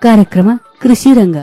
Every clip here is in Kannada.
ಕಾರ್ಯಕ್ರಮ ಕೃಷಿ ರಂಗ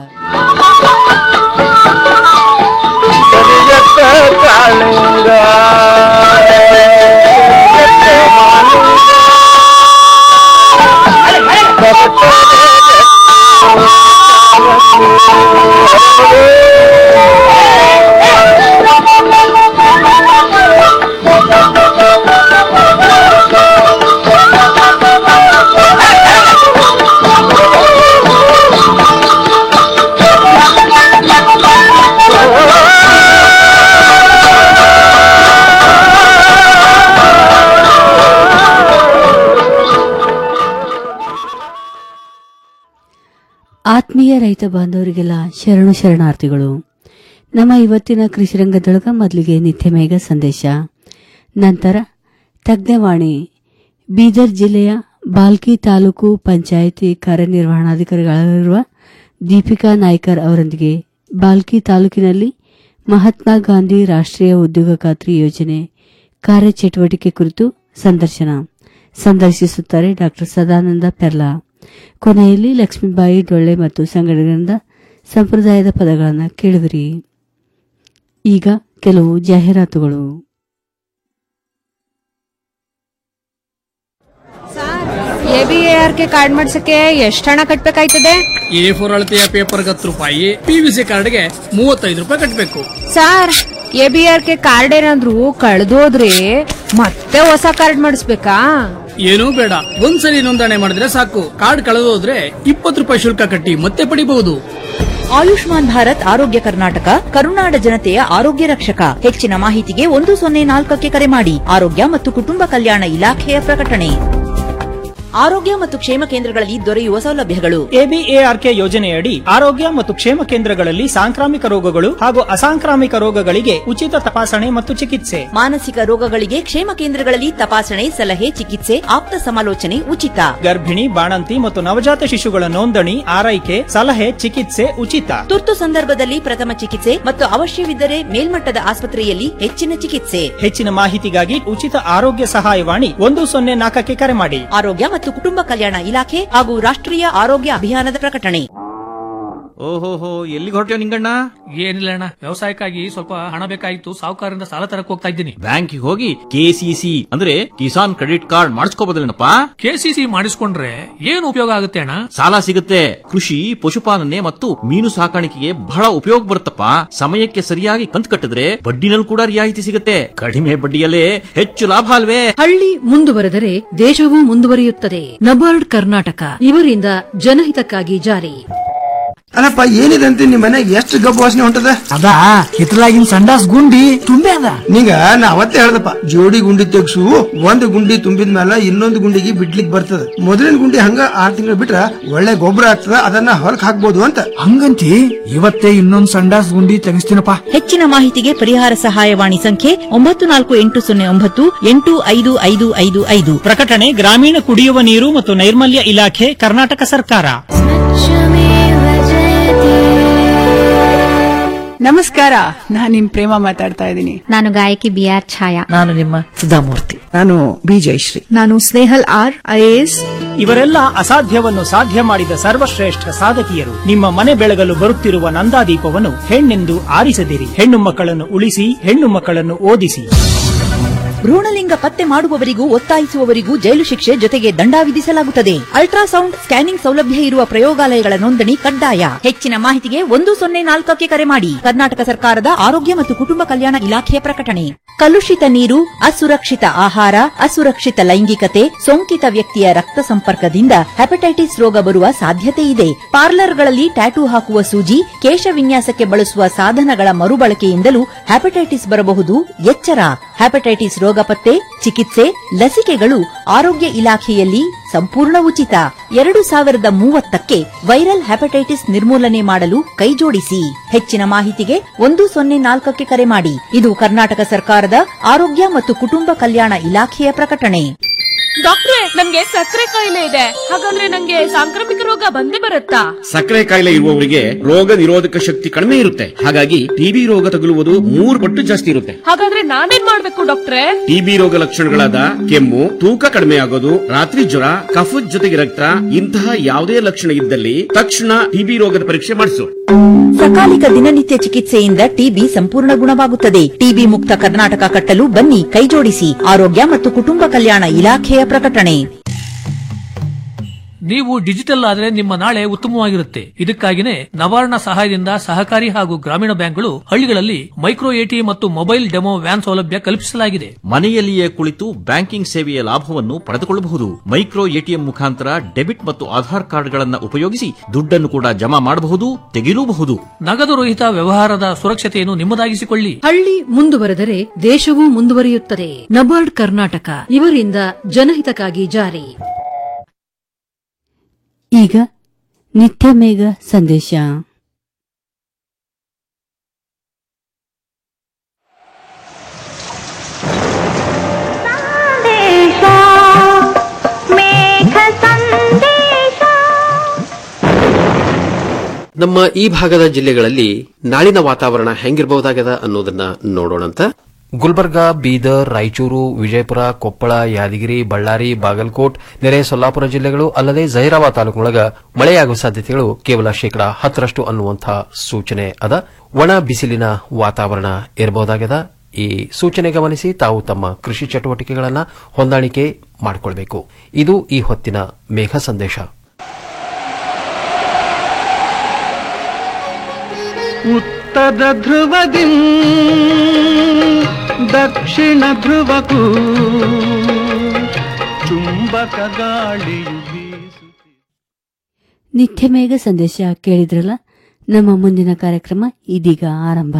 ಆತ್ಮೀಯ ರೈತ ಬಾಂಧವರಿಗೆಲ್ಲ ಶರಣು ಶರಣಾರ್ಥಿಗಳು ನಮ್ಮ ಇವತ್ತಿನ ಕೃಷಿ ರಂಗದೊಳಗ ಮೊದಲಿಗೆ ನಿತ್ಯ ಮೇಘ ಸಂದೇಶ ನಂತರ ತಜ್ಞವಾಣಿ ಬೀದರ್ ಜಿಲ್ಲೆಯ ಬಾಲ್ಕಿ ತಾಲೂಕು ಪಂಚಾಯಿತಿ ಕಾರ್ಯನಿರ್ವಹಣಾಧಿಕಾರಿಗಳಾಗಿರುವ ದೀಪಿಕಾ ನಾಯ್ಕರ್ ಅವರೊಂದಿಗೆ ಬಾಲ್ಕಿ ತಾಲೂಕಿನಲ್ಲಿ ಮಹಾತ್ಮ ಗಾಂಧಿ ರಾಷ್ಟ್ರೀಯ ಉದ್ಯೋಗ ಖಾತ್ರಿ ಯೋಜನೆ ಕಾರ್ಯಚಟುವಟಿಕೆ ಕುರಿತು ಸಂದರ್ಶನ ಸಂದರ್ಶಿಸುತ್ತಾರೆ ಡಾಕ್ಟರ್ ಸದಾನಂದ ಪೆರ್ಲಾ ಕೊನೆಯಲ್ಲಿ ಲಕ್ಷ್ಮೀಬಾಯಿ ಡೊಳ್ಳೆ ಮತ್ತು ಸಂಘಟನೆಗಳಿಂದ ಸಂಪ್ರದಾಯದ ಪದಗಳನ್ನು ಕೇಳುವಿರಿ ಈಗ ಕೆಲವು ಜಾಹೀರಾತುಗಳು A B A R K card ಮಾಡ್ಸಕ್ಕೆ ಎಷ್ಟ್ ಹಣ ಕಟ್ಬೇಕಾಯ್ತದೆ ಎ ಫೋರ್ ಅಳತೆಯ ಪೇಪರ್ಗೆ ಹತ್ತು ರೂಪಾಯಿ ಪಿ ವಿ ಸಿ ಕಾರ್ಡ್ಗೆ ಮೂವತ್ತೈದು ರೂಪಾಯಿ ಕಟ್ಟಬೇಕು sir A B R K card ಏನಾದ್ರು ಕಳ್ದೋದ್ರೆ ಮತ್ತೆ ಹೊಸ ಕಾರ್ಡ್ ಮಾಡಿಸ್ಬೇಕಾ ಏನೂ ಬೇಡ ಒಂದ್ಸಲಿ ನೋಂದಣಿ ಮಾಡಿದ್ರೆ ಸಾಕು ಕಾರ್ಡ್ ಕಳೆದೋದ್ರೆ ಇಪ್ಪತ್ತು ರೂಪಾಯಿ ಶುಲ್ಕ ಕಟ್ಟಿ ಮತ್ತೆ ಪಡಿಬಹುದು ಆಯುಷ್ಮಾನ್ ಭಾರತ್ ಆರೋಗ್ಯ ಕರ್ನಾಟಕ ಕರುನಾಡ ಜನತೆಯ ಆರೋಗ್ಯ ರಕ್ಷಕ ಹೆಚ್ಚಿನ ಮಾಹಿತಿಗೆ ಒಂದು ಸೊನ್ನೆ ನಾಲ್ಕಕ್ಕೆ ಕರೆ ಮಾಡಿ ಆರೋಗ್ಯ ಮತ್ತು ಕುಟುಂಬ ಕಲ್ಯಾಣ ಇಲಾಖೆಯ ಪ್ರಕಟಣೆ ಆರೋಗ್ಯ ಮತ್ತು ಕ್ಷೇಮ ಕೇಂದ್ರಗಳಲ್ಲಿ ದೊರೆಯುವ ಸೌಲಭ್ಯಗಳು ಎಬಿಎಆರ್ಕೆ ಯೋಜನೆಯಡಿ ಆರೋಗ್ಯ ಮತ್ತು ಕ್ಷೇಮ ಕೇಂದ್ರಗಳಲ್ಲಿ ಸಾಂಕ್ರಾಮಿಕ ರೋಗಗಳು ಹಾಗೂ ಅಸಾಂಕ್ರಾಮಿಕ ರೋಗಗಳಿಗೆ ಉಚಿತ ತಪಾಸಣೆ ಮತ್ತು ಚಿಕಿತ್ಸೆ ಮಾನಸಿಕ ರೋಗಗಳಿಗೆ ಕ್ಷೇಮ ಕೇಂದ್ರಗಳಲ್ಲಿ ತಪಾಸಣೆ ಸಲಹೆ ಚಿಕಿತ್ಸೆ ಆಪ್ತ ಸಮಾಲೋಚನೆ ಉಚಿತ ಗರ್ಭಿಣಿ ಬಾಣಂತಿ ಮತ್ತು ನವಜಾತ ಶಿಶುಗಳ ನೋಂದಣಿ ಆರೈಕೆ ಸಲಹೆ ಚಿಕಿತ್ಸೆ ಉಚಿತ ತುರ್ತು ಸಂದರ್ಭದಲ್ಲಿ ಪ್ರಥಮ ಚಿಕಿತ್ಸೆ ಮತ್ತು ಅವಶ್ಯವಿದ್ದರೆ ಮೇಲ್ಮಟ್ಟದ ಆಸ್ಪತ್ರೆಯಲ್ಲಿ ಹೆಚ್ಚಿನ ಚಿಕಿತ್ಸೆ ಹೆಚ್ಚಿನ ಮಾಹಿತಿಗಾಗಿ ಉಚಿತ ಆರೋಗ್ಯ ಸಹಾಯವಾಣಿ ಒಂದು ಸೊನ್ನೆ ನಾಲ್ಕಕ್ಕೆ ಕರೆ ಮಾಡಿ ಆರೋಗ್ಯ ಮತ್ತು ಕುಟುಂಬ ಕಲ್ಯಾಣ ಇಲಾಖೆ ಹಾಗೂ ರಾಷ್ಟ್ರೀಯ ಆರೋಗ್ಯ ಅಭಿಯಾನದ ಪ್ರಕಟಣೆ ಓಹೋಹೋ ಎಲ್ಲಿಗೆ ಹೊರಟ್ಯೋ ನಿಂಗಣ್ಣ ಏನಿಲ್ಲ ಅಣ್ಣ ವ್ಯವಸಾಯಕ್ಕಾಗಿ ಸ್ವಲ್ಪ ಹಣ ಬೇಕಾಗಿತ್ತು ಸಾಹುಕಾರರಿಂದ ಸಾಲ ತರಕ್ ಹೋಗ್ತಾ ಇದ್ದೀನಿ ಬ್ಯಾಂಕಿಗೆ ಹೋಗಿ ಕೆಸಿಸಿ ಅಂದ್ರೆ ಕಿಸಾನ್ ಕ್ರೆಡಿಟ್ ಕಾರ್ಡ್ ಮಾಡಿಸ್ಕೋಬೋದಲ್ಲೇನಪ್ಪ ಕೆಸಿಸಿ ಮಾಡಿಸ್ಕೊಂಡ್ರೆ ಏನು ಉಪಯೋಗ ಆಗುತ್ತೆ ಅಣ್ಣ ಸಾಲ ಸಿಗುತ್ತೆ ಕೃಷಿ ಪಶುಪಾಲನೆ ಮತ್ತು ಮೀನು ಸಾಕಾಣಿಕೆಗೆ ಬಹಳ ಉಪಯೋಗ ಬರುತ್ತಪ್ಪ ಸಮಯಕ್ಕೆ ಸರಿಯಾಗಿ ಕಂತು ಕಟ್ಟಿದ್ರೆ ಬಡ್ಡಿನಲ್ಲಿ ಕೂಡ ರಿಯಾಯಿತಿ ಸಿಗುತ್ತೆ ಕಡಿಮೆ ಬಡ್ಡಿಯಲ್ಲೇ ಹೆಚ್ಚು ಲಾಭ ಅಲ್ವೇ ಹಳ್ಳಿ ಮುಂದುವರೆದರೆ ದೇಶವೂ ಮುಂದುವರಿಯುತ್ತದೆ ನಬಾರ್ಡ್ ಕರ್ನಾಟಕ ಇವರಿಂದ ಜನಹಿತಕ್ಕಾಗಿ ಜಾರಿ ಅಲ್ಲಪ್ಪ ಏನಿದೆ ಅಂತ ನಿಮ್ ಮನೆಗೆ ಎಷ್ಟು ಗಬ್ಬು ವಾಸನೆ ಹೊಂಟದ ಅದ ಹಿತ್ತಲಾಗಿನ ಸಂಡಾಸ್ ಗುಂಡಿ ತುಂಬೆ ಅದ ನಿಂಗ ನಾ ಅವತ್ತೇ ಹೇಳ್ದಪ್ಪ ಜೋಡಿ ಗುಂಡಿ ತೆಗ್ಸು ಒಂದ್ ಗುಂಡಿ ತುಂಬಿದ ಮೇಲೆ ಇನ್ನೊಂದು ಗುಂಡಿಗೆ ಬಿಡ್ಲಿಕ್ ಬರ್ತದ ಮೊದಲಿನ ಗುಂಡಿ ಹಂಗ ಆರ್ ತಿಂಗಳು ಬಿಟ್ರ ಒಳ್ಳೆ ಗೊಬ್ಬರ ಆಗ್ತದ ಅದನ್ನ ಹೊಲಕ್ ಹಾಕ್ಬೋದು ಅಂತ ಹಂಗಂತಿ ಇವತ್ತೇ ಇನ್ನೊಂದ್ ಸಂಡಾಸ್ ಗುಂಡಿ ತೆಗಿಸ್ತೀನಪ್ಪ ಹೆಚ್ಚಿನ ಮಾಹಿತಿಗೆ ಪರಿಹಾರ ಸಹಾಯವಾಣಿ ಸಂಖ್ಯೆ ಒಂಬತ್ತು ನಾಲ್ಕು ಎಂಟು ಸೊನ್ನೆ ಒಂಬತ್ತು ಎಂಟು ಐದು ಐದು ಐದು ಐದು ಪ್ರಕಟಣೆ ಗ್ರಾಮೀಣ ಕುಡಿಯುವ ನೀರು ಮತ್ತು ನೈರ್ಮಲ್ಯ ಇಲಾಖೆ ಕರ್ನಾಟಕ ಸರ್ಕಾರ ನಮಸ್ಕಾರ ನಾನ್ ನಿಮ್ ಪ್ರೇಮ ಮಾತಾಡ್ತಾ ಇದ್ದೀನಿ ನಾನು ಗಾಯಕಿ ಬಿ ಆರ್ ಛಾಯಾ ನಾನು ನಿಮ್ಮ ಸುಧಾಮೂರ್ತಿ ನಾನು ಬಿ ಜಯಶ್ರೀ ನಾನು ಸ್ನೇಹಲ್ ಆರ್ ಐಎಎಸ್ ಇವರೆಲ್ಲ ಅಸಾಧ್ಯವನ್ನು ಸಾಧ್ಯ ಮಾಡಿದ ಸರ್ವಶ್ರೇಷ್ಠ ಸಾಧಕಿಯರು ನಿಮ್ಮ ಮನೆ ಬೆಳಗಲು ಬರುತ್ತಿರುವ ನಂದಾದೀಪವನ್ನು ಹೆಣ್ಣೆಂದು ಆರಿಸದಿರಿ ಹೆಣ್ಣು ಮಕ್ಕಳನ್ನು ಉಳಿಸಿ ಹೆಣ್ಣು ಮಕ್ಕಳನ್ನು ಓದಿಸಿ ಭ್ರೂಣಲಿಂಗ ಪತ್ತೆ ಮಾಡುವವರಿಗೂ ಒತ್ತಾಯಿಸುವವರಿಗೂ ಜೈಲು ಶಿಕ್ಷೆ ಜೊತೆಗೆ ದಂಡ ವಿಧಿಸಲಾಗುತ್ತದೆ ಅಲ್ಟ್ರಾಸೌಂಡ್ ಸ್ಕ್ಯಾನಿಂಗ್ ಸೌಲಭ್ಯ ಇರುವ ಪ್ರಯೋಗಾಲಯಗಳ ನೋಂದಣಿ ಕಡ್ಡಾಯ ಹೆಚ್ಚಿನ ಮಾಹಿತಿಗೆ ಒಂದು ಸೊನ್ನೆ ನಾಲ್ಕಕ್ಕೆ ಕರೆ ಮಾಡಿ ಕರ್ನಾಟಕ ಸರ್ಕಾರದ ಆರೋಗ್ಯ ಮತ್ತು ಕುಟುಂಬ ಕಲ್ಯಾಣ ಇಲಾಖೆಯ ಪ್ರಕಟಣೆ ಕಲುಷಿತ ನೀರು ಅಸುರಕ್ಷಿತ ಆಹಾರ ಅಸುರಕ್ಷಿತ ಲೈಂಗಿಕತೆ ಸೋಂಕಿತ ವ್ಯಕ್ತಿಯ ರಕ್ತ ಸಂಪರ್ಕದಿಂದ ಹೆಪಟೈಟಿಸ್ ರೋಗ ಬರುವ ಸಾಧ್ಯತೆ ಇದೆ ಪಾರ್ಲರ್ಗಳಲ್ಲಿ ಟ್ಯಾಟೂ ಹಾಕುವ ಸೂಜಿ ಕೇಶ ವಿನ್ಯಾಸಕ್ಕೆ ಬಳಸುವ ಸಾಧನಗಳ ಮರುಬಳಕೆಯಿಂದಲೂ ಹೆಪಟೈಟಿಸ್ ಬರಬಹುದು ಎಚ್ಚರ ಹೆಪಟೈಟಿಸ್ ರೋಗ ಪತ್ತೆ ಚಿಕಿತ್ಸೆ ಲಸಿಕೆಗಳು ಆರೋಗ್ಯ ಇಲಾಖೆಯಲ್ಲಿ ಸಂಪೂರ್ಣ ಉಚಿತ ಎರಡು ಸಾವಿರದ ಮೂವತ್ತಕ್ಕೆ ವೈರಲ್ ಹೆಪಟೈಟಿಸ್ ನಿರ್ಮೂಲನೆ ಮಾಡಲು ಕೈಜೋಡಿಸಿ ಹೆಚ್ಚಿನ ಮಾಹಿತಿಗೆ ಒಂದು ಸೊನ್ನೆ ನಾಲ್ಕಕ್ಕೆ ಕರೆ ಮಾಡಿ ಇದು ಕರ್ನಾಟಕ ಸರ್ಕಾರದ ಆರೋಗ್ಯ ಮತ್ತು ಕುಟುಂಬ ಕಲ್ಯಾಣ ಇಲಾಖೆಯ ಪ್ರಕಟಣೆ ಡಾಕ್ಟ್ರೆ ನನ್ಗೆ ಸಕ್ಕರೆ ಕಾಯಿಲೆ ಇದೆ ಹಾಗಂದ್ರೆ ನಂಗೆ ಸಾಂಕ್ರಾಮಿಕ ರೋಗ ಬಂದೇ ಬರುತ್ತಾ ಸಕ್ಕರೆ ಕಾಯಿಲೆ ಇರುವವರಿಗೆ ರೋಗ ನಿರೋಧಕ ಶಕ್ತಿ ಕಡಿಮೆ ಇರುತ್ತೆ ಹಾಗಾಗಿ ಟಿಬಿ ರೋಗ ತಗುಲುವುದು ಮೂರು ಪಟ್ಟು ಜಾಸ್ತಿ ಇರುತ್ತೆ ಹಾಗಾದ್ರೆ ನಾನೇನ್ ಮಾಡ್ಬೇಕು ಡಾಕ್ಟ್ರೆ ಟಿಬಿ ರೋಗ ಲಕ್ಷಣಗಳಾದ ಕೆಮ್ಮು ತೂಕ ಕಡಿಮೆ ಆಗೋದು ರಾತ್ರಿ ಜ್ವರ ಕಫದ ಜೊತೆಗೆ ರಕ್ತ ಇಂತಹ ಯಾವುದೇ ಲಕ್ಷಣ ಇದ್ದಲ್ಲಿ ತಕ್ಷಣ ಟಿಬಿ ರೋಗದ ಪರೀಕ್ಷೆ ಮಾಡಿಸು ಸಕಾಲಿಕ ದಿನನಿತ್ಯ ಚಿಕಿತ್ಸೆಯಿಂದ ಟಿಬಿ ಸಂಪೂರ್ಣ ಗುಣವಾಗುತ್ತದೆ ಟಿಬಿ ಮುಕ್ತ ಕರ್ನಾಟಕ ಕಟ್ಟಲು ಬನ್ನಿ ಕೈಜೋಡಿಸಿ ಆರೋಗ್ಯ ಮತ್ತು ಕುಟುಂಬ ಕಲ್ಯಾಣ ಇಲಾಖೆಯ ಪ್ರಕಟಣೆ ನೀವು ಡಿಜಿಟಲ್ ಆದ್ರೆ ನಿಮ್ಮ ನಾಳೆ ಉತ್ತಮವಾಗಿರುತ್ತೆ ಇದಕ್ಕಾಗಿನೇ ನವಾರ್ಣ ಸಹಾಯದಿಂದ ಸಹಕಾರಿ ಹಾಗೂ ಗ್ರಾಮೀಣ ಬ್ಯಾಂಕ್ಗಳು ಹಳ್ಳಿಗಳಲ್ಲಿ ಮೈಕ್ರೋ ಎಟಿಎಂ ಮತ್ತು ಮೊಬೈಲ್ ಡೆಮೋ ವ್ಯಾನ್ ಸೌಲಭ್ಯ ಕಲ್ಪಿಸಲಾಗಿದೆ ಮನೆಯಲ್ಲಿಯೇ ಕುಳಿತು ಬ್ಯಾಂಕಿಂಗ್ ಸೇವೆಯ ಲಾಭವನ್ನು ಪಡೆದುಕೊಳ್ಳಬಹುದು ಮೈಕ್ರೋ ಎಟಿಎಂ ಮುಖಾಂತರ ಡೆಬಿಟ್ ಮತ್ತು ಆಧಾರ್ ಕಾರ್ಡ್ಗಳನ್ನು ಉಪಯೋಗಿಸಿ ದುಡ್ಡನ್ನು ಕೂಡ ಜಮಾ ಮಾಡಬಹುದು ತೆಗೆಯಲೂಬಹುದು ನಗದು ರಹಿತ ವ್ಯವಹಾರದ ಸುರಕ್ಷತೆಯನ್ನು ನಿಮ್ಮದಾಗಿಸಿಕೊಳ್ಳಿ ಹಳ್ಳಿ ಮುಂದುವರೆದರೆ ದೇಶವೂ ಮುಂದುವರಿಯುತ್ತದೆ ನಬಾರ್ಡ್ ಕರ್ನಾಟಕ ಇವರಿಂದ ಜನಹಿತಕ್ಕಾಗಿ ಜಾರಿ ಈಗ ನಿತ್ಯ ಮೇಘ ಸಂದೇಶ ನಮ್ಮ ಈ ಭಾಗದ ಜಿಲ್ಲೆಗಳಲ್ಲಿ ನಾಳಿನ ವಾತಾವರಣ ಹೆಂಗಿರಬಹುದಾಗದ ಅನ್ನೋದನ್ನ ನೋಡೋಣಂತ ಗುಲ್ಬರ್ಗಾ ಬೀದರ್ ರಾಯಚೂರು ವಿಜಯಪುರ ಕೊಪ್ಪಳ ಯಾದಗಿರಿ ಬಳ್ಳಾರಿ ಬಾಗಲಕೋಟ್ ನೆರೆ ಸೊಲ್ಲಾಪುರ ಜಿಲ್ಲೆಗಳು ಅಲ್ಲದೆ ಜಹೀರಾಬಾದ್ ತಾಲೂಕಿನೊಳಗ ಮಳೆಯಾಗುವ ಸಾಧ್ಯತೆಗಳು ಕೇವಲ ಶೇಕಡಾ ಹತ್ತರಷ್ಟು ಅನ್ನುವಂತಹ ಸೂಚನೆ ಅದ ಒಣ ಬಿಸಿಲಿನ ವಾತಾವರಣ ಇರಬಹುದಾಗದ ಈ ಸೂಚನೆ ಗಮನಿಸಿ ತಾವು ತಮ್ಮ ಕೃಷಿ ಚಟುವಟಿಕೆಗಳನ್ನು ಹೊಂದಾಣಿಕೆ ಮಾಡಿಕೊಳ್ಬೇಕು ಇದು ಈ ಹೊತ್ತಿನ ಮೇಘ ಸಂದೇಶ ಉತ್ತರ ಧ್ರುವದಿ ದಕ್ಷಿಣ ಧ್ರುವಕ್ಕೂ ಚುಂಬಕ ಗಾಳಿಯು ಬೀಸು ನಿತ್ಯ ಮೇಘ ಸಂದೇಶ ಕೇಳಿದ್ರಲ್ಲ ನಮ್ಮ ಮುಂದಿನ ಕಾರ್ಯಕ್ರಮ ಇದೀಗ ಆರಂಭ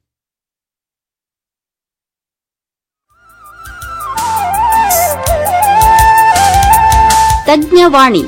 ತಜ್ಞವಾಣಿ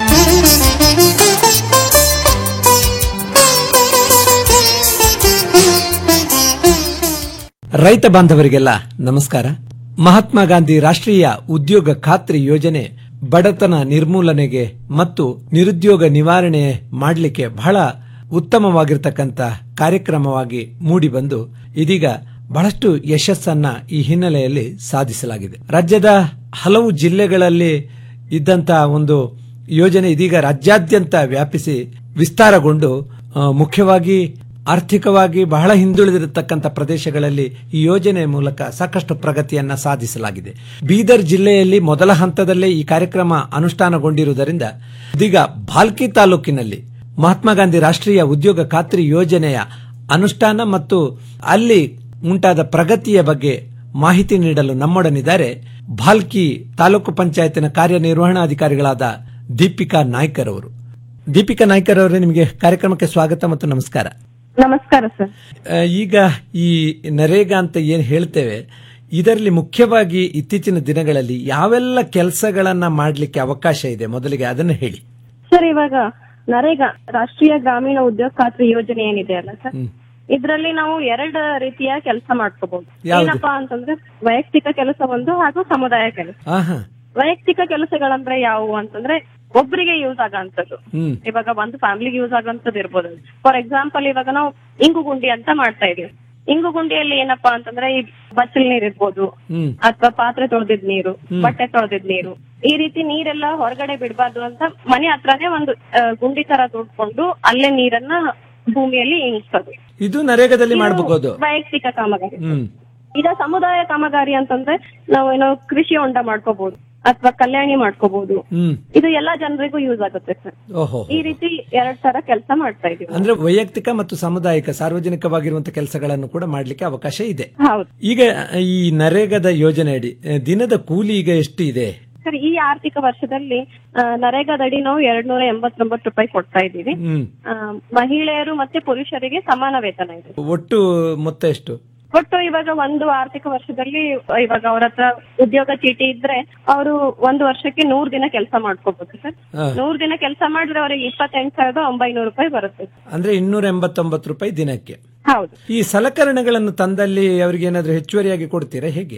ರೈತ ಬಾಂಧವರಿಗೆಲ್ಲ ನಮಸ್ಕಾರ ಮಹಾತ್ಮ ಗಾಂಧಿ ರಾಷ್ಟ್ರೀಯ ಉದ್ಯೋಗ ಖಾತ್ರಿ ಯೋಜನೆ ಬಡತನ ನಿರ್ಮೂಲನೆಗೆ ಮತ್ತು ನಿರುದ್ಯೋಗ ನಿವಾರಣೆ ಮಾಡಲಿಕ್ಕೆ ಬಹಳ ಉತ್ತಮವಾಗಿರ್ತಕ್ಕಂಥ ಕಾರ್ಯಕ್ರಮವಾಗಿ ಮೂಡಿಬಂದು ಇದೀಗ ಬಹಳಷ್ಟು ಯಶಸ್ಸನ್ನ ಈ ಹಿನ್ನೆಲೆಯಲ್ಲಿ ಸಾಧಿಸಲಾಗಿದೆ ರಾಜ್ಯದ ಹಲವು ಜಿಲ್ಲೆಗಳಲ್ಲಿ ಇದ್ದಂತ ಒಂದು ಯೋಜನೆ ಇದೀಗ ರಾಜ್ಯಾದ್ಯಂತ ವ್ಯಾಪಿಸಿ ವಿಸ್ತಾರಗೊಂಡು ಆ, ಮುಖ್ಯವಾಗಿ ಆರ್ಥಿಕವಾಗಿ ಬಹಳ ಹಿಂದುಳಿದಿರತಕ್ಕಂಥ ಪ್ರದೇಶಗಳಲ್ಲಿ ಈ ಯೋಜನೆ ಮೂಲಕ ಸಾಕಷ್ಟು ಪ್ರಗತಿಯನ್ನ ಸಾಧಿಸಲಾಗಿದೆ ಬೀದರ್ ಜಿಲ್ಲೆಯಲ್ಲಿ ಮೊದಲ ಹಂತದಲ್ಲೇ ಈ ಕಾರ್ಯಕ್ರಮ ಅನುಷ್ಠಾನಗೊಂಡಿರುವುದರಿಂದ ಇದೀಗ ಭಾಲ್ಕಿ ತಾಲೂಕಿನಲ್ಲಿ ಮಹಾತ್ಮ ಗಾಂಧಿ ರಾಷ್ಟ್ರೀಯ ಉದ್ಯೋಗ ಖಾತ್ರಿ ಯೋಜನೆಯ ಅನುಷ್ಠಾನ ಮತ್ತು ಅಲ್ಲಿ ಉಂಟಾದ ಪ್ರಗತಿಯ ಬಗ್ಗೆ ಮಾಹಿತಿ ನೀಡಲು ನಮ್ಮೊಡನಿದ್ದಾರೆ ಭಾಲ್ಕಿ ತಾಲೂಕು ಪಂಚಾಯತಿನ ಕಾರ್ಯನಿರ್ವಹಣಾಧಿಕಾರಿಗಳಾದ ದೀಪಿಕಾ ನಾಯ್ಕರ್ ಅವರು ದೀಪಿಕಾ ನಾಯ್ಕರ್ ಅವರೇ ನಿಮಗೆ ಕಾರ್ಯಕ್ರಮಕ್ಕೆ ಸ್ವಾಗತ ಮತ್ತು ನಮಸ್ಕಾರ ನಮಸ್ಕಾರ ಸರ್ ಆ, ಈಗ ಈ ನರೇಗಾ ಅಂತ ಏನ್ ಹೇಳ್ತೇವೆ ಇದರಲ್ಲಿ ಮುಖ್ಯವಾಗಿ ಇತ್ತೀಚಿನ ದಿನಗಳಲ್ಲಿ ಯಾವೆಲ್ಲ ಕೆಲಸಗಳನ್ನ ಮಾಡಲಿಕ್ಕೆ ಅವಕಾಶ ಇದೆ ಮೊದಲಿಗೆ ಅದನ್ನು ಹೇಳಿ ಸರ್ ಇವಾಗ ನರೇಗಾ ರಾಷ್ಟ್ರೀಯ ಗ್ರಾಮೀಣ ಉದ್ಯೋಗ ಖಾತ್ರಿ ಯೋಜನೆ ಏನಿದೆ ಅಲ್ಲ ಸರ್ ಇದರಲ್ಲಿ ನಾವು ಎರಡು ರೀತಿಯ ಕೆಲಸ ಮಾಡ್ಕೋಬಹುದು ಯಾವ್ದು? ಏನಪ್ಪಾ ಅಂತಂದ್ರೆ ವೈಯಕ್ತಿಕ ಕೆಲಸ ಒಂದು ಹಾಗೂ ಸಮುದಾಯ ಕೆಲಸ ಆಹಾ ವೈಯಕ್ತಿಕ ಕೆಲಸಗಳಂದ್ರೆ ಯಾವುವು ಅಂತಂದ್ರೆ ಒಬ್ಬರಿಗೆ ಯೂಸ್ ಆಗಂತದ್ದು ಹ್ಮ್ ಇವಾಗ ಒಂದು ಫ್ಯಾಮಿಲಿಗೆ ಯೂಸ್ ಆಗಂತದ್ದು ಇರ್ಬೋದು ಫಾರ್ ಎಕ್ಸಾಂಪಲ್ ಇವಾಗ ನಾವು ಇಂಗು ಗುಂಡಿ ಅಂತ ಮಾಡ್ತಾ ಇದೀವಿ ಇಂಗು ಗುಂಡಿಯಲ್ಲಿ ಏನಪ್ಪಾ ಅಂತಂದ್ರೆ ಈ ಬಚ್ಚಲ್ ನೀರ್ ಇರ್ಬೋದು ಹ್ಮ್ ಅಥವಾ ಪಾತ್ರೆ ತೊಳೆದಿದ್ ನೀರು ಹ್ಮ್. ಬಟ್ಟೆ ತೊಳೆದಿದ್ ನೀರು ಈ ರೀತಿ ನೀರೆಲ್ಲ ಹೊರಗಡೆ ಬಿಡಬಾರ್ದು ಅಂತ ಮನೆ ಹತ್ರನೇ ಒಂದು ಆ, ಗುಂಡಿ ತರ ತೋಡ್ಕೊಂಡು ಅಲ್ಲೇ ನೀರನ್ನ ಭೂಮಿಯಲ್ಲಿ ಇಂಗಿಸೋದು ಇದು ನರೇಗಾದಲ್ಲಿ ಮಾಡಬಹುದು ವೈಯಕ್ತಿಕ ಕಾಮಗಾರಿ ಹ್ಮ್ ಈಗ ಸಮುದಾಯ ಕಾಮಗಾರಿ ಅಂತಂದ್ರೆ ನಾವೇನೋ ಕೃಷಿ ಹೊಂಡ ಮಾಡ್ಕೋಬಹುದು ಅಥವಾ ಕಲ್ಯಾಣಿ ಮಾಡ್ಕೋಬಹುದು ಹ್ಮ್ ಇದು ಎಲ್ಲಾ ಜನರಿಗೂ ಯೂಸ್ ಆಗುತ್ತೆ ಸರ್ ಓಹೋ ಈ ರೀತಿ ಎರಡ್ ತರ ಕೆಲಸ ಮಾಡ್ತಾ ಇದೀವಿ ಅಂದ್ರೆ ವೈಯಕ್ತಿಕ ಮತ್ತು ಸಾಮುದಾಯಿಕ ಸಾರ್ವಜನಿಕವಾಗಿರುವಂತಹ ಕೆಲಸಗಳನ್ನು ಕೂಡ ಮಾಡಲಿಕ್ಕೆ ಅವಕಾಶ ಇದೆ ಹೌದು ಈಗ ಈ ನರೇಗಾದ ಯೋಜನೆ ಅಡಿ ಆ, ದಿನದ ಕೂಲಿ ಈಗ ಎಷ್ಟು ಇದೆ ಸರ್ ಈ ಆರ್ಥಿಕ ವರ್ಷದಲ್ಲಿ ಆ, ನರೇಗಾದಡಿ ನಾವು ಎರಡ್ ನೂರ ಎಂಬತ್ತೊಂಬತ್ತು ರೂಪಾಯಿ ಕೊಡ್ತಾ ಇದ್ದೀವಿ ಹ್ಮ್ ಆ, ಮಹಿಳೆಯರು ಮತ್ತೆ ಪುರುಷರಿಗೆ ಸಮಾನ ವೇತನ ಇದೆ ಒಟ್ಟು ಮೊತ್ತ ಎಷ್ಟು ಒಟ್ಟು ಇವಾಗ ಒಂದು ಆರ್ಥಿಕ ವರ್ಷದಲ್ಲಿ ಇವಾಗ ಅವ್ರ ಹತ್ರ ಉದ್ಯೋಗ ಚೀಟಿ ಇದ್ರೆ ಅವರು ಒಂದು ವರ್ಷಕ್ಕೆ ನೂರ್ ದಿನ ಕೆಲಸ ಮಾಡ್ಕೋಬಹುದು ಸರ್ ಹಾ. ನೂರ್ ದಿನ ಕೆಲಸ ಮಾಡಿದ್ರೆ ಅವರಿಗೆ ಇಪ್ಪತ್ತೆಂಟು ಸಾವಿರದ ಒಂಬೈನೂರು ರೂಪಾಯಿ ಬರುತ್ತೆ ಅಂದ್ರೆ ಇನ್ನೂರ ಎಂಬತ್ತೊಂಬತ್ತು ರೂಪಾಯಿ ದಿನಕ್ಕೆ ಹೌದು ಈ ಸಲಕರಣೆಗಳನ್ನು ತಂದಲ್ಲಿ ಅವರಿಗೆ ಏನಾದ್ರೂ ಹೆಚ್ಚುವರಿಯಾಗಿ ಕೊಡ್ತೀರಾ ಹೇಗೆ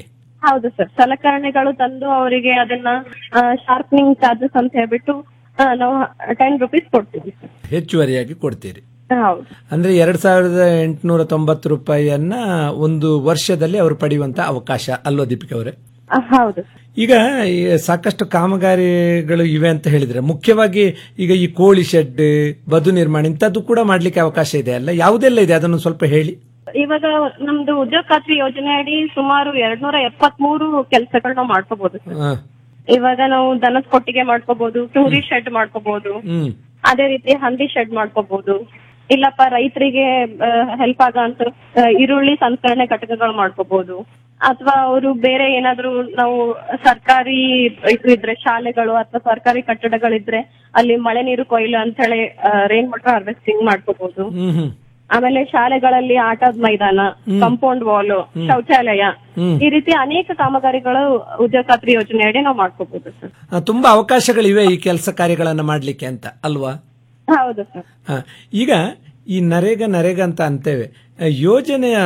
ಹೌದು ಸರ್ ಸಲಕರಣೆಗಳು ತಂದು ಅವರಿಗೆ ಅದನ್ನ ಶಾರ್ಪ್ನಿಂಗ್ ಚಾರ್ಜಸ್ ಅಂತ ಹೇಳ್ಬಿಟ್ಟು ಆ, ನಾವು ಟೆನ್ ರುಪೀಸ್ ಕೊಡ್ತೀವಿ ಸರ್ ಹೆಚ್ಚುವರಿಯಾಗಿ ಕೊಡ್ತೀರಿ ಹೌದು ಅಂದ್ರೆ ಎರಡ್ ಸಾವಿರದ ಎಂಟುನೂರ ತೊಂಬತ್ತು ರೂಪಾಯಿಯನ್ನ ಒಂದು ವರ್ಷದಲ್ಲಿ ಅವರು ಪಡೆಯುವಂತ ಅವಕಾಶ ಅಲ್ವಾ ದೀಪಿಕಾ ಅವರೇ ಆ, ಹೌದು ಈಗ ಈ ಸಾಕಷ್ಟು ಕಾಮಗಾರಿಗಳು ಇವೆ ಅಂತ ಹೇಳಿದ್ರೆ ಮುಖ್ಯವಾಗಿ ಈಗ ಈ ಕೋಳಿ ಶೆಡ್ ಬದು ನಿರ್ಮಾಣ ಇಂಥದ್ದು ಕೂಡ ಮಾಡ್ಲಿಕ್ಕೆ ಅವಕಾಶ ಇದೆ ಅಲ್ಲ ಯಾವುದೆಲ್ಲ ಇದೆ ಅದನ್ನು ಸ್ವಲ್ಪ ಹೇಳಿ ಇವಾಗ ನಮ್ದು ಉದ್ಯೋಗ ಖಾತ್ರಿ ಯೋಜನೆ ಅಡಿ ಸುಮಾರು ಎರಡ್ನೂರ ಎಪ್ಪತ್ಮೂರು ಕೆಲಸಗಳು ನಾವು ಮಾಡ್ಕೋಬಹುದು ಸರ್ ಹ, ಇವಾಗ ನಾವು ದನದ ಕೊಟ್ಟಿಗೆ ಮಾಡ್ಕೋಬಹುದು ಟೂರಿ ಶೆಡ್ ಮಾಡ್ಕೋಬಹುದು ಹ್ಮ್ ಅದೇ ರೀತಿ ಹಂದಿ ಶೆಡ್ ಮಾಡ್ಕೋಬಹುದು ಇಲ್ಲಪ್ಪ ರೈತರಿಗೆ ಹೆಲ್ಪ್ ಆಗಂತ ಈರುಳ್ಳಿ ಸಂಸ್ಕರಣೆ ಘಟಕಗಳು ಮಾಡ್ಕೋಬಹುದು ಅಥವಾ ಅವರು ಬೇರೆ ಏನಾದ್ರು ನಾವು ಸರ್ಕಾರಿ ಇದು ಇದ್ರೆ ಶಾಲೆಗಳು ಅಥವಾ ಸರ್ಕಾರಿ ಕಟ್ಟಡಗಳಿದ್ರೆ ಅಲ್ಲಿ ಮಳೆ ನೀರು ಕೊಯ್ಲು ಅಂತ ಹೇಳಿ ರೈನ್ ವಾಟರ್ ಹಾರ್ವೆಸ್ಟಿಂಗ್ ಮಾಡ್ಕೋಬಹುದು ಹ್ಮ್ ಹ್ಮ್ ಆಮೇಲೆ ಶಾಲೆಗಳಲ್ಲಿ ಆಟದ ಮೈದಾನ ಕಂಪೌಂಡ್ ವಾಲ್ ಶೌಚಾಲಯ ಹ್ಮ್. ಈ ರೀತಿ ಅನೇಕ ಕಾಮಗಾರಿಗಳು ಉದ್ಯೋಗ ಖಾತ್ರಿ ಯೋಜನೆ ಅಡಿ ನಾವು ಮಾಡ್ಕೋಬಹುದು ಸರ್ ಆ, ತುಂಬಾ ಅವಕಾಶಗಳಿವೆ ಈ ಕೆಲಸ ಕಾರ್ಯಗಳನ್ನ ಮಾಡ್ಲಿಕ್ಕೆ ಅಂತ ಅಲ್ವಾ ಹೌದು ಸರ್ ಹ, ಈಗ ಈ ನರೇಗ ನರೇಗ ಅಂತ ಅಂತೇವೆ ಆ, ಯೋಜನೆಯ